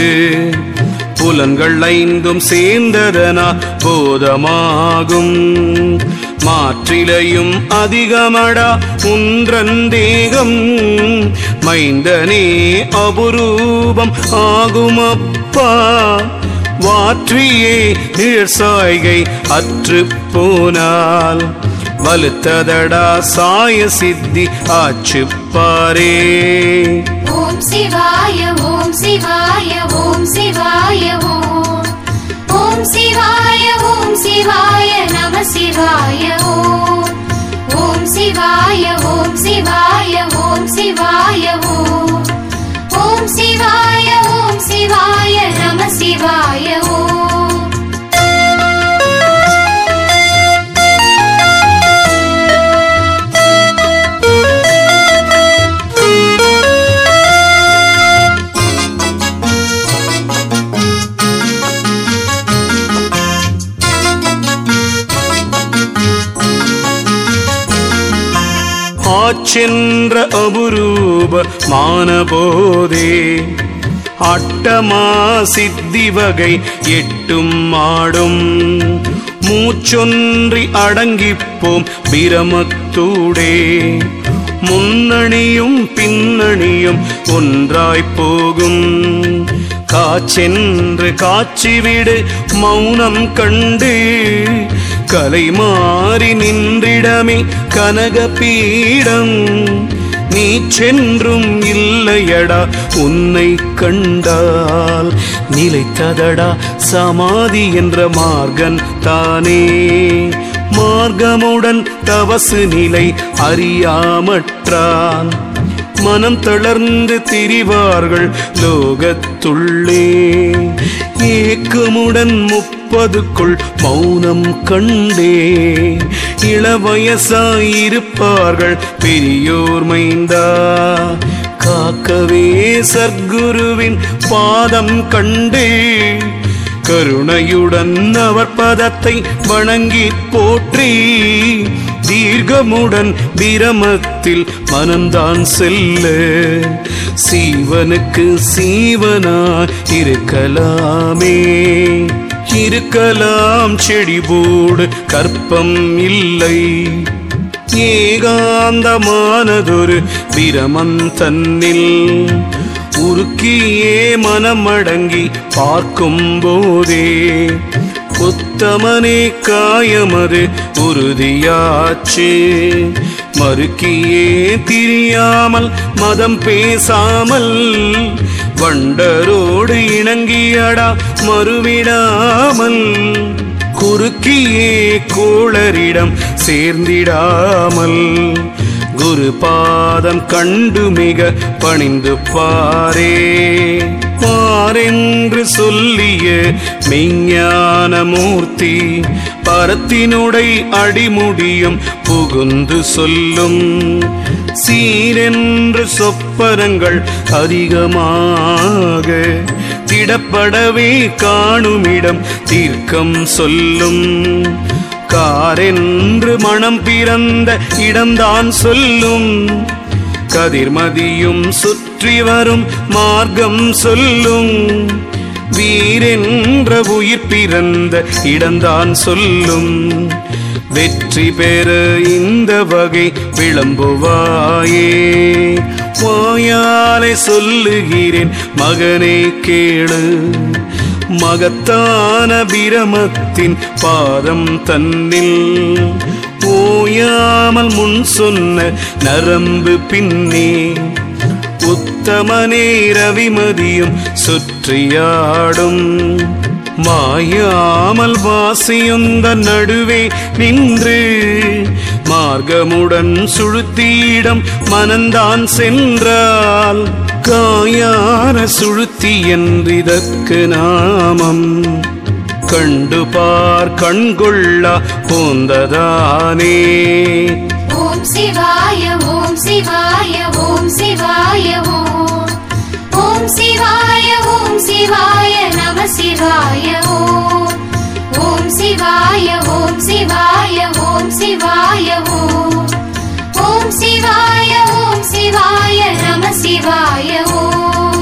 புலன்கள் ஐந்தும் சேர்ந்ததனா போதமாகும் ஆற்றிலையும் அதிகமடா உன்றன் தேகம் மைந்தனே அபுரூபம் ஆகுமப்பா வாற்றியே நிழற்சாய்கை அற்று போனால் வலுத்ததடா சாய சித்தி ஆச்சுப்பாரே ஓம் சிவாய ஓம் சிவாய ஓம் சிவாய ஓம் ஓம் சிவாய ஓம் சிவாய நம சிவாய ஓம் ஓம் சிவாய ஓம் சிவாய ஓம் சிவாய ஓம் ஓம் சிவாய ஓம் சிவாய நம சிவாய ஓம் ஆச்சென்ற அபுரூப மானபோதே அட்டமா சித்தி வகை எட்டும் மாடும் மூச்சொன்றி அடங்கிப்போம் பிரமத்தூடே முன்னணியும் பின்னணியும் ஒன்றாய்ப் போகும் காச்சென்று காட்சிவிடு மௌனம் கண்டு கலை மாறி நின்றிடமே கனக பீடம் நீ சென்றும் இல்லையடா உன்னை கண்டால் நிலைத்ததடா சமாதி என்ற மார்கன் தானே மார்க்கமுடன் தவசு நிலை அறியாமற்றான் மனம் தளர்ந்து திரிவார்கள் லோகத்துள்ளே ஏக்கமுடன் முப்பதுக்குள் மௌனம் கண்டே இளவயசாயிருப்பார்கள் பெரியோர் மைந்தா காக்கவே சர்க்குருவின் பாதம் கண்டே கருணையுடன் அவர் பதத்தை வணங்கி போற்றி தீர்க்கமுடன் பிரமத்தில் மனம்தான் செல்ல சீவனுக்கு சீவனா இருக்கலாமே இருக்கலாம் செடி போடு கற்பம் இல்லை ஏகாந்தமானதொரு பிரமன் தன்னில் உருக்கியே மனமடங்கி பார்க்கும் போதே உத்தமனே காயமது உறுதியாச்சு மறுக்கியே திரியாமல் மதம் பேசாமல் வண்டரோடு இணங்கியடா மறுவிடாமல் குறுக்கியே கோளரிடம் சேர்ந்திடாமல் குரு பாதம் கண்டு மிக பணிந்து பாரே பாரென்று சொல்லிய மெய்ஞான மூர்த்தி பரத்தினுடை அடிமுடியும் புகுந்து சொல்லும் சீரென்று சொப்பனங்கள் அதிகமாக திடப்படவே காணுமிடம் தீர்க்கம் சொல்லும் காரென்று மனம் பிறந்த இடம்தான் சொல்லும் கதிர்மதியும் சுற்றி வரும் மார்க்கம் சொல்லும் வீரென்ற உயிர் பிறந்த இடம்தான் சொல்லும் வெற்றி பெற இந்த வகை விளம்புவாயே வாயாலே சொல்லுகிறேன் மகனே கேளு மகத்தான பிரமத்தின் பாதம் தன்னில் ஓயாமல் முன் சொன்ன நரம்பு பின்னே உத்தமனே ரவிமதியும் சுற்றியாடும் மாயாமல் வாசியுந்த நடுவே நின்று மார்க்கமுடன் சுழுத்தியிடம் மனந்தான் சென்றால் காயான சுழுத்தி என்றிதற்கு நாமம் கண்டு பார் கண்கொள்ளா போந்ததானே ஓம் சிவாய ஓம் சிவாய ஓம் சிவாய ஓம் ஓம் சிவாய ஓம் சிவாய நம சிவாய ஓம் ஓம் சிவாய ஓம் சிவாய ஓம் சிவாய ஓம் ஓம் சிவாய ஓம் சிவாய நம சிவாய ஓம்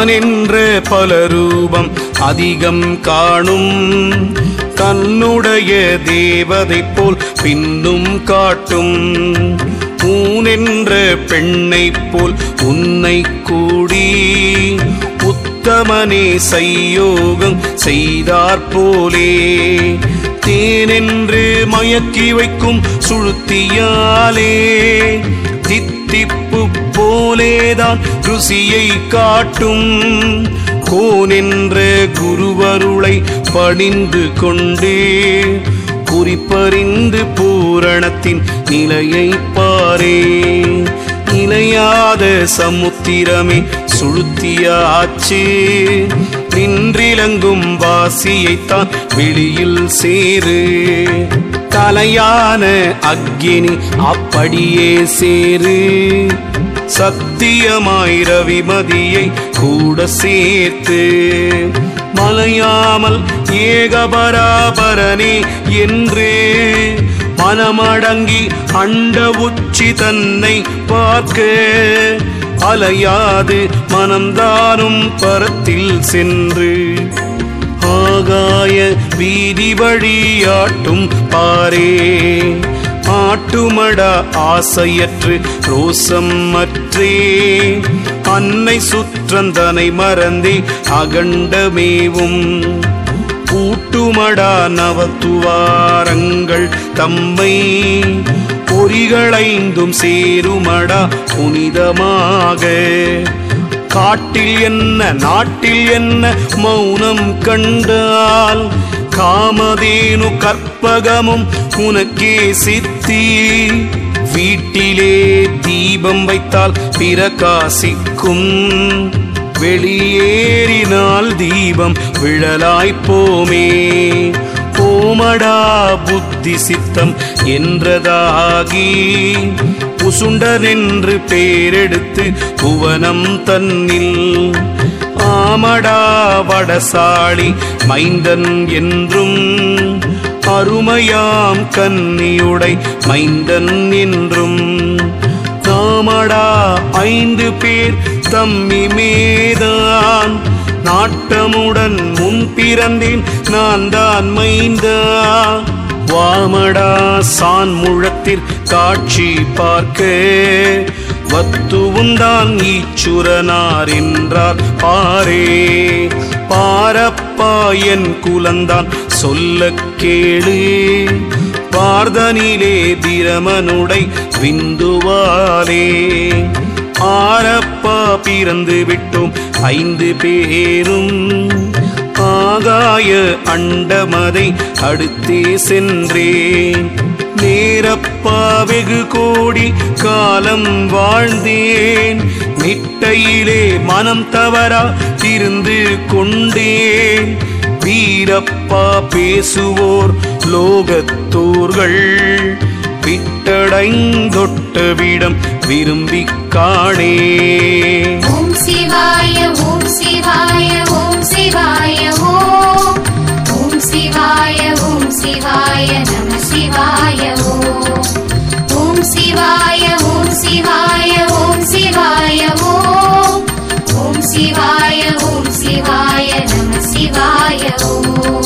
நான் என்ற பல ரூபம் அதிகம் காணும் தன்னுடைய தேவதை போல் பின்னும் காட்டும் ஊனென்ற பெண்ணைப் போல் உன்னை கூடி உத்தமனே செய்யோகம் செய்தார் போலே தேனென்று மயக்கி வைக்கும் சுழுத்தியாலே தித்திப்பு போலேதான் ருசியை காட்டும் கோனென்ற குருவருளை பணிந்து கொண்டே குறிப்பறிந்து பூரணத்தின் நிலையை பாரே நிலையாத சமுத்திரமே சுழுத்தியாச்சு நின்றிலங்கும் வாசியைத்தான் வெளியில் சேரு தலையான அக்கினி அப்படியே சேரு சத்தியமாய் ரவிமதியை கூட சேர்த்து மலையாமல் ஏகபராபரனே என்று மனமடங்கி அண்ட உச்சி தன்னை பார்க்க அலையாது மனம்தானும் பரத்தில் சென்று ஆகாய வீதி வழியாட்டும் பாரே ஆட்டுமடா ஆசையற்று ரோசம் மற்றே அன்னை சுற்றந்தனை மறந்தே அகண்டமேவும் பூட்டுமடா நவத்துவாரங்கள் தம்மை பொறிகளைந்தும் சேருமடா புனிதமாக காட்டில் என்ன நாட்டில் என்ன மௌனம் கண்டால் காமதேனு கற்பகமும் உனக்கே சித்தி வீட்டிலே தீபம் வைத்தால் பிரகாசிக்கும் வெளியேறினால் தீபம் விழலாய்ப்போமே போமடா புத்தி சித்தம் என்றதாகி புசுண்டர் என்று பேரெடுத்து புவனம் தன்னில் ஆமடா வடசாளி மைந்தன் என்றும் அருமையாம் கன்னியுடை மைந்தன் என்றும் நாமடா ஐந்து பேர் தம்மி மேதான் நாட்டமுடன் முன் பிறந்தேன் நான் தான் மைந்தா வாமடா சான் முழத்திற் காட்சி பார்க்க வத்துவுந்தான் ஈச்சுரனார் என்றார் பாரே பாரப்பா என் குலந்தான் சொல்ல கேளு பார்தனிலே பிரமனுடை விந்துவாலே ஆரப்பா பிறந்து விட்டோம் ஐந்து பேரும் ஆகாய அண்டமதை அடுத்தே சென்றேன் நேரப்பா வெகு கோடி காலம் வாழ்ந்தேன் நிட்டையிலே மனம் தவறா இருந்து கொண்டேன் வீரப்பா பேசுவோர் லோகத்தோர்கள் விட்டடைந்தொட்ட விடம் விரும்பி காணே ஓம் சிவாய ஓம் சிவாய ஓம் சிவாய ஓம் ஓம் சிவாய ஓம் சிவாய நம சிவாய ஓம் ஓம் சிவாய ஓம் சிவாய ஓம் சிவாய ஓம் ஓம் சிவாய ஓம் சிவாய நம சிவாய ஓம்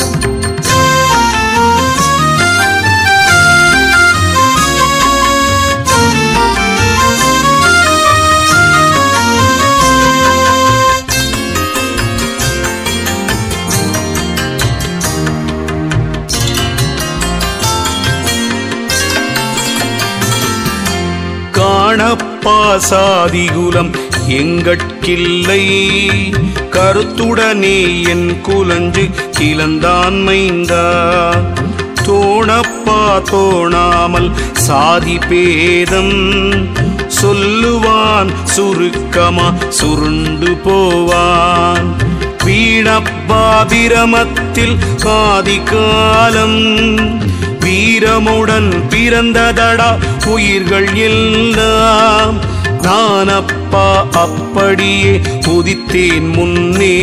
காணப்பா சாதிகுலம் எங்கட்கில்லை கருத்துடனே என் குலஞ்சு கிளந்தான் மைந்தா தோணப்பா தோணாமல் சாதி பேதம் சொல்லுவான் சுருக்கமா சுருண்டு போவான் வீணப்பா பிரமத்தில் ஆதி காலம் வீரமுடன் பிறந்ததடா உயிர்கள் எல்லாம் நான் அப்பா அப்படியே உதித்தேன் முன்னே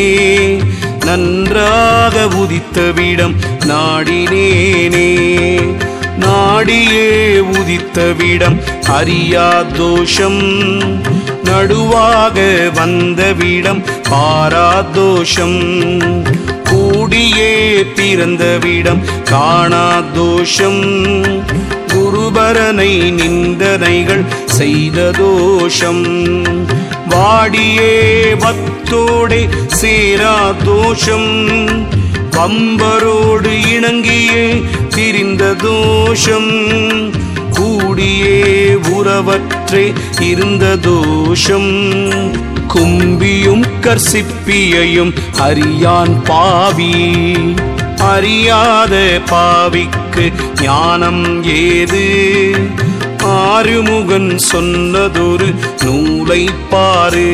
நன்றாக உதித்த விடம் நாடினேனே நாடியே உதித்தவிடம் அறியா தோஷம் நடுவாக வந்தவிடம் பாராதோஷம் கூடியே பிறந்தவிடம் காணாதோஷம் குருபரனை நிந்தனைகள் செய்த தோஷம் வாடியே வத்தோடே சேரா தோஷம் பம்பரோடு இணங்கியே திரிந்த தோஷம் கூடியே உறவற்றே இருந்த தோஷம் கும்பியும் கர்சிப்பியையும் அறியான் பாவி அறியாத பாவிக்கு ஞானம் ஏது ஆறுமுகன் சொன்னதொரு நூலை பாரு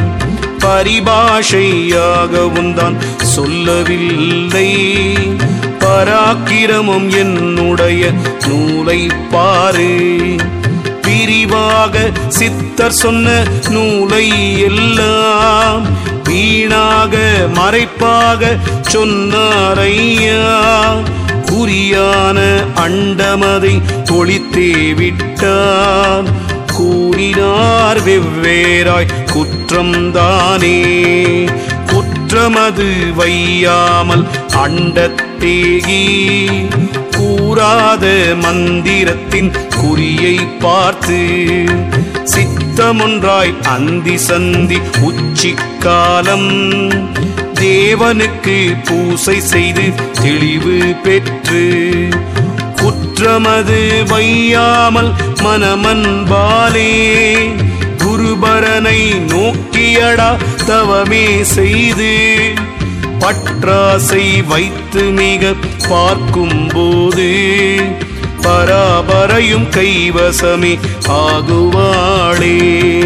பரிபாஷையாகவும் தான் சொல்லவில்லை பராக்கிரமம் என்னுடைய நூலை பாரு பிரிவாக சித்தர் சொன்ன நூலை எல்லாம் வீணாக மறைப்பாக சொன்னாரையா குறியான அண்டமதை ஒளித்தே விட்டார் கூறினார் வெவ்வேறாய் குற்றம்தானே குற்றமது வையாமல் அண்டத்தேகி கூறாத மந்திரத்தின் குறியை பார்த்து சித்தமொன்றாய் அந்தி சந்தி உச்சிக்காலம் தேவனுக்கு பூசை செய்து தெளிவு பெற்று குற்றமது வையாமல் மனமன்பாலே குருபரனை நோக்கியடா தவமே செய்து பற்றாசை வைத்து மிக பார்க்கும்போது பராபரையும் கைவசமே ஆகுவாளே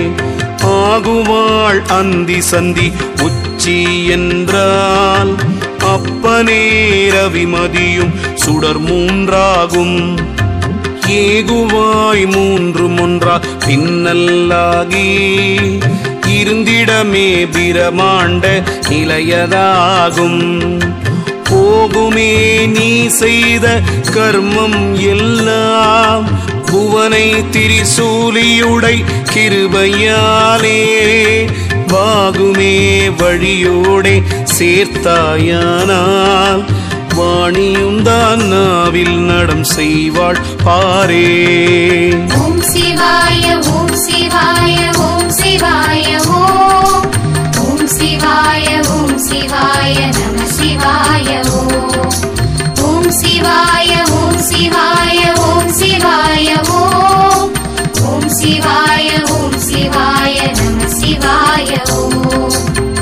ஆகுவாள் அந்தி சந்தி உச்சி என்றால் அப்பனே ரவிமதியும் சுடர் மூன்றாகும் ஏகுவாய் மூன்று ஒன்றா பின்னல்லாகி இருந்திடமே பிரமாண்ட நிலையதாகும் போகுமே நீ செய்த கர்மம் எல்லாம் புவனை திரிசூலியுடை கிருபையாலே வாகுமே வழியோடே சேர்த்தாயானால் வாணியும் தான் நாவில் நடம் செய்வாள் பாரே ஓம் சிவாய ஓம் சிவாய ஓம் சிவாய ஓம் ஓம் சிவாய ஓம் சிவாய நம சிவாய ஓம் ஓம் சிவாய ஓம் சிவாய ஓம் சிவாய ஓம் ஓம் சிவாய ஓம் சிவாய நம சிவாய ஓம்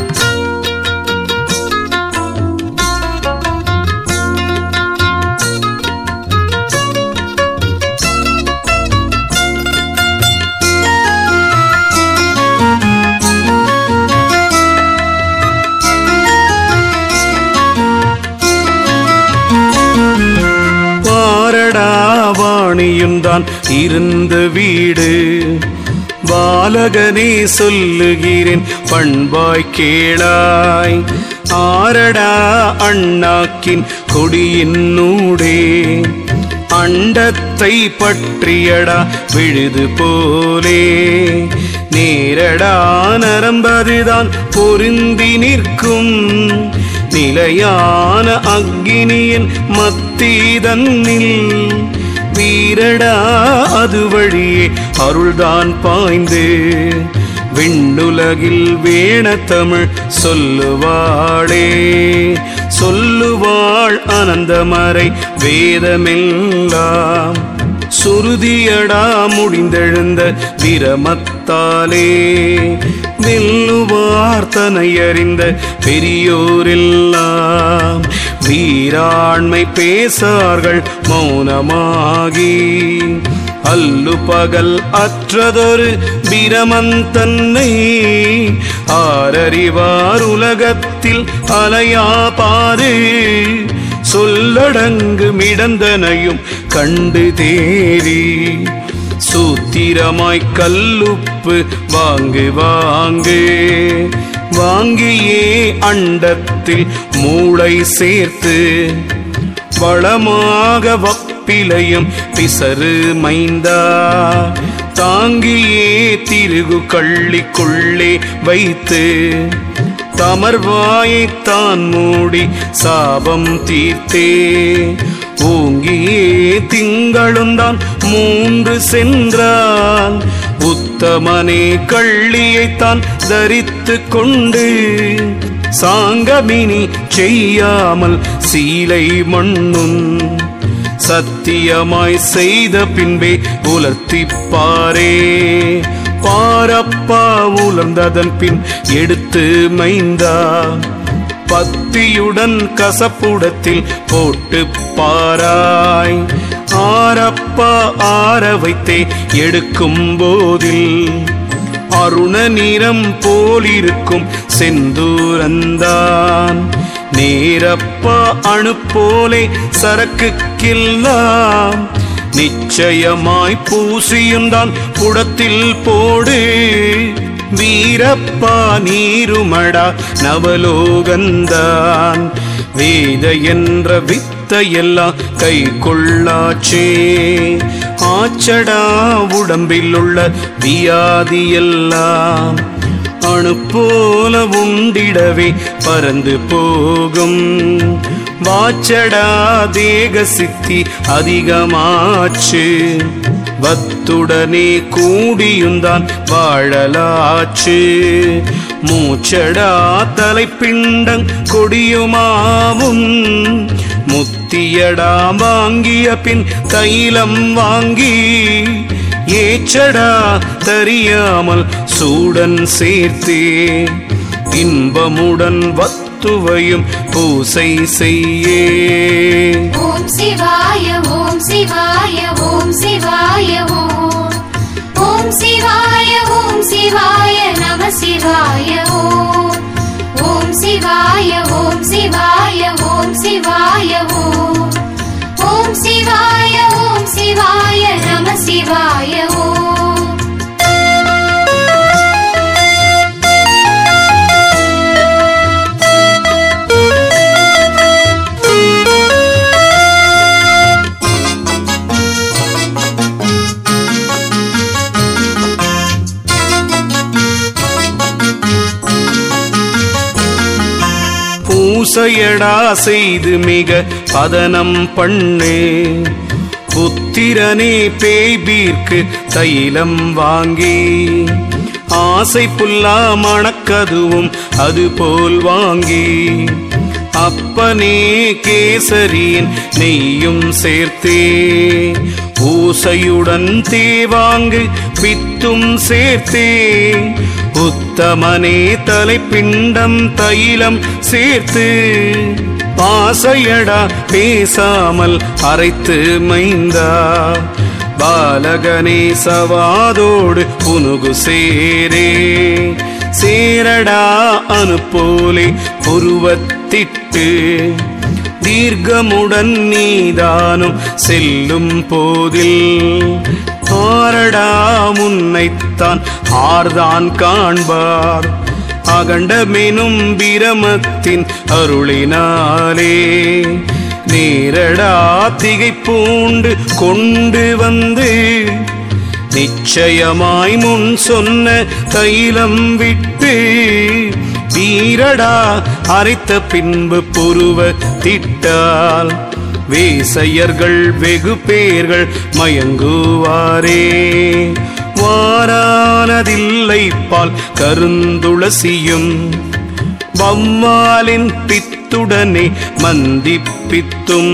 பாரடா வாணியும் தான் இருந்த வீடு பாலகனே சொல்லுகிறேன் பண்பாய் கேளாய் ஆரடா அண்ணாக்கின் கொடியின்னூடே அண்டத்தை பற்றியடா விழுது போலே நேரடா நரம்பதுதான் பொருந்தி நிற்கும் நிலையான அக்கினியின் மத்தீதன்னில் வீரடா அது வழியே அருள்தான் பாய்ந்து விண்ணுலகில் வேண தமிழ் சொல்லுவாளே சொல்லுவாள் அனந்தமறை வேதமெல்லாம் சுருதியடா முடிந்தெழுந்த பிரமத்தாலே வெல்லுவார் தனை அறிந்த பெரியோரெல்லாம் வீராண்மை பேசார்கள் மௌனமாகி அல்லு பகல் அற்றதொரு பிரமந்தன்னை ஆரறிவார் உலகத்தில் அலையா பாரு சொல்லடங்கு மிடந்தனையும் கண்டு தேறி சூத்திரமாய் கல்லுப்பு வாங்கு வாங்கு வாங்கியே அண்டத்தில் மூளை சேர்த்து வளமாக வப்பி மாப்பிளையும் பிசறு மைந்தா தாங்கியே திருகு கள்ளிக்குள்ளே வைத்து தமர்வாயை தான் மூடி சாபம் தீர்த்தே ஓங்கியே திங்களுந்தான் மூன்று சென்றான் உத்தமனே கள்ளியைத்தான் தரித்து கொண்டு சாங்கமினி செய்யாமல் சீலை மண்ணும் சத்தியமாய் செய்த பின்பே உலர்த்திப்பாரே பாரப்பா உலர்ந்ததன் பின் எடுத்து மைந்தா பத்தியுடன் கசப்புடத்தில் போட்டு பாராய் ஆரப்பா ஆர வைத்தே எடுக்கும் போதில் அருண நிறம் போலிருக்கும் செந்தூரந்தான் நேரப்பா அணு போலே சரக்குக்கெல்லாம் நிச்சயமாய் பூசியுந்தான் புடத்தில் போடு வீரப்பா நீருமடா நவலோகந்தான் வேத என்ற வித்தையெல்லாம் கை கொள்ளாச்சே ஆச்சடா உடம்பில் உள்ள வியாதியெல்லாம் அணு போல உண்டிடவே பறந்து போகும் வாச்சடா தேக சித்தி அதிகமாச்சு வத்துடனே கூடியுந்தான் வாழலாச்சு மூச்சடா தலைப்பிண்டங் கொடியுமாவும் முத்தியடா வாங்கிய பின் தைலம் வாங்கி ஏச்சடா தெரியாமல் சூடன் சேர்த்தே இன்பமுடன் வத்துவையும் பூசை செய்யே ஓம் சிவாய ஓம் சிவாய ஓம் சிவாய ஓம் ஓம் சிவாய ஓம் சிவாய நம சிவாய ஓம் ஓம் சிவாய ஓம் சிவாய ஓம் சிவாய ஓம் ஓம் சிவாய ஓம் சிவாய நம சிவாய ஓம் பூசையடா செய்து மிக பதனம் பண்ணு புத்திரனே பேய்பீர்க்கு தைலம் வாங்கி ஆசை புல்லா மணக்கதுவும் அதுபோல் வாங்கி அப்பனே கேசரியின் நெய்யும் சேர்த்தே ஊசையுடன் தேவாங்கு பித்தும் சேர்த்தே உத்தமனே தலைப்பிண்டம் தைலம் சேர்த்து பாசையடா பேசாமல் அரைத்து மைந்தா பாலகனே சவாதோடு புனுகு சேரே சேரடா அனுப்போலே புருவத்திட்டு தீர்க்கமுடன் நீதானும் செல்லும் போதில் ஆரடா முன்னைத்தான் ஆர்தான் காண்பார் அகண்டமெனும் பிரமத்தின் அருளினாலே நேரடா திகைப்பூண்டு கொண்டு வந்து நிச்சயமாய் முன் சொன்ன தைலம் விட்டு வீரடா அரைத்த பின்பு புருவ திட்டால் வேசையர்கள் வெகு பேர்கள் மயங்குவாரே வாரானதில்லை பால் கருந்துளசியும் வவ்வாலின் பித்துடனே மந்திப்பித்தும்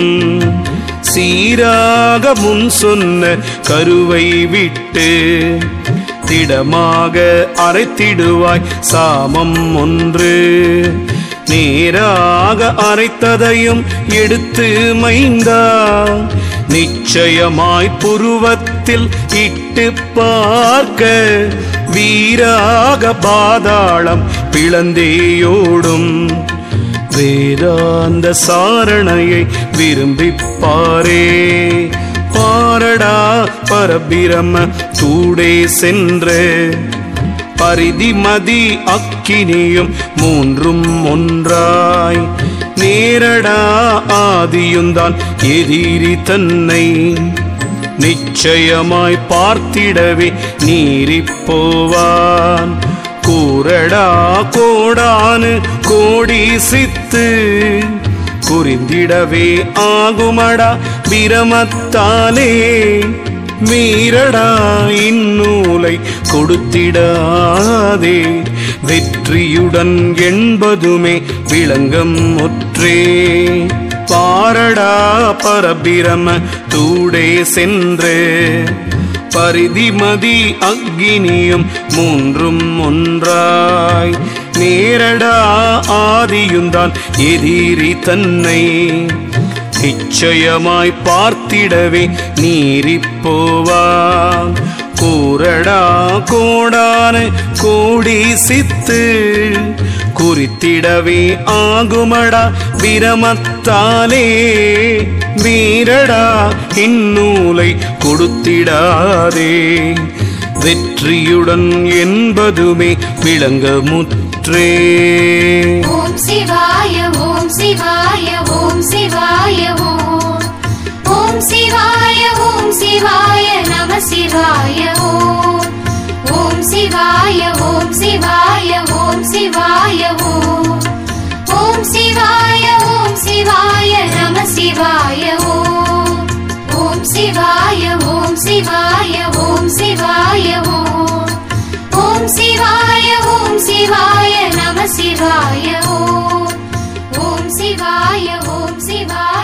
சீராக முன் சொன்ன கருவை விட்டு திடமாக அரைத்திடுவாய் சாமம் ஒன்று நேராக அரைத்ததையும் எடுத்து மைந்தா நிச்சயமாய் புருவத்தில் இட்டு பார்க்க வீராக பாதாளம் பிளந்தேயோடும் வேதாந்த சாரணையை விரும்பிப்பாரே பாரடா பரபிரம தூடே சென்று பரிதி மதி அக்கினியும் மூன்றும் ஒன்றாய் நேரடா ஆதியுந்தான் எதிரி தன்னை நிச்சயமாய் பார்த்திடவே நீரிப் போவான் கூரடா கோடானு கோடி சித்து குறிந்திடவே ஆகுமடா பிரமத்தாலே மீறடா இந்நூலை கொடுத்திடாதே வெற்றியுடன் என்பதுமே விளங்கம் முற்றே பாரடா பரபிரம தூடே சென்று பரிதிமதி அக்கினியும் மூன்றும் ஒன்றாய் நேரடா ஆதியுந்தான் எதிரி தன்னை நிச்சயமாய் பார்த்திடவே நீரிப் போவான் கூரடா கோடான கோடி சித்து குறித்திடவே ஆகுமடா பிரமத்தாலே வீரடா இந்நூலை கொடுத்திடாதே வெற்றியுடன் என்பதுமே விளங்க முற்றே ஓம் சிவாய ஓம் சிவாய ஓம் சிவாய ஓம் ஓம் சிவாய ஓம் சிவாய நம சிவாய ஓம் ஓம் சிவாய ஓம் சிவாய ஓம் சிவாய ஓம் ஓம் சிவாய ஓம் சிவாய நம சிவாய ஓம் ஓம் சிவாய ஓம் சிவாய ஓம் சிவாய ஓம் ஓம் சிவாய ஓம் சிவாய நம சிவாய ஓம் ஓம் சிவாய ஓம் சிவாய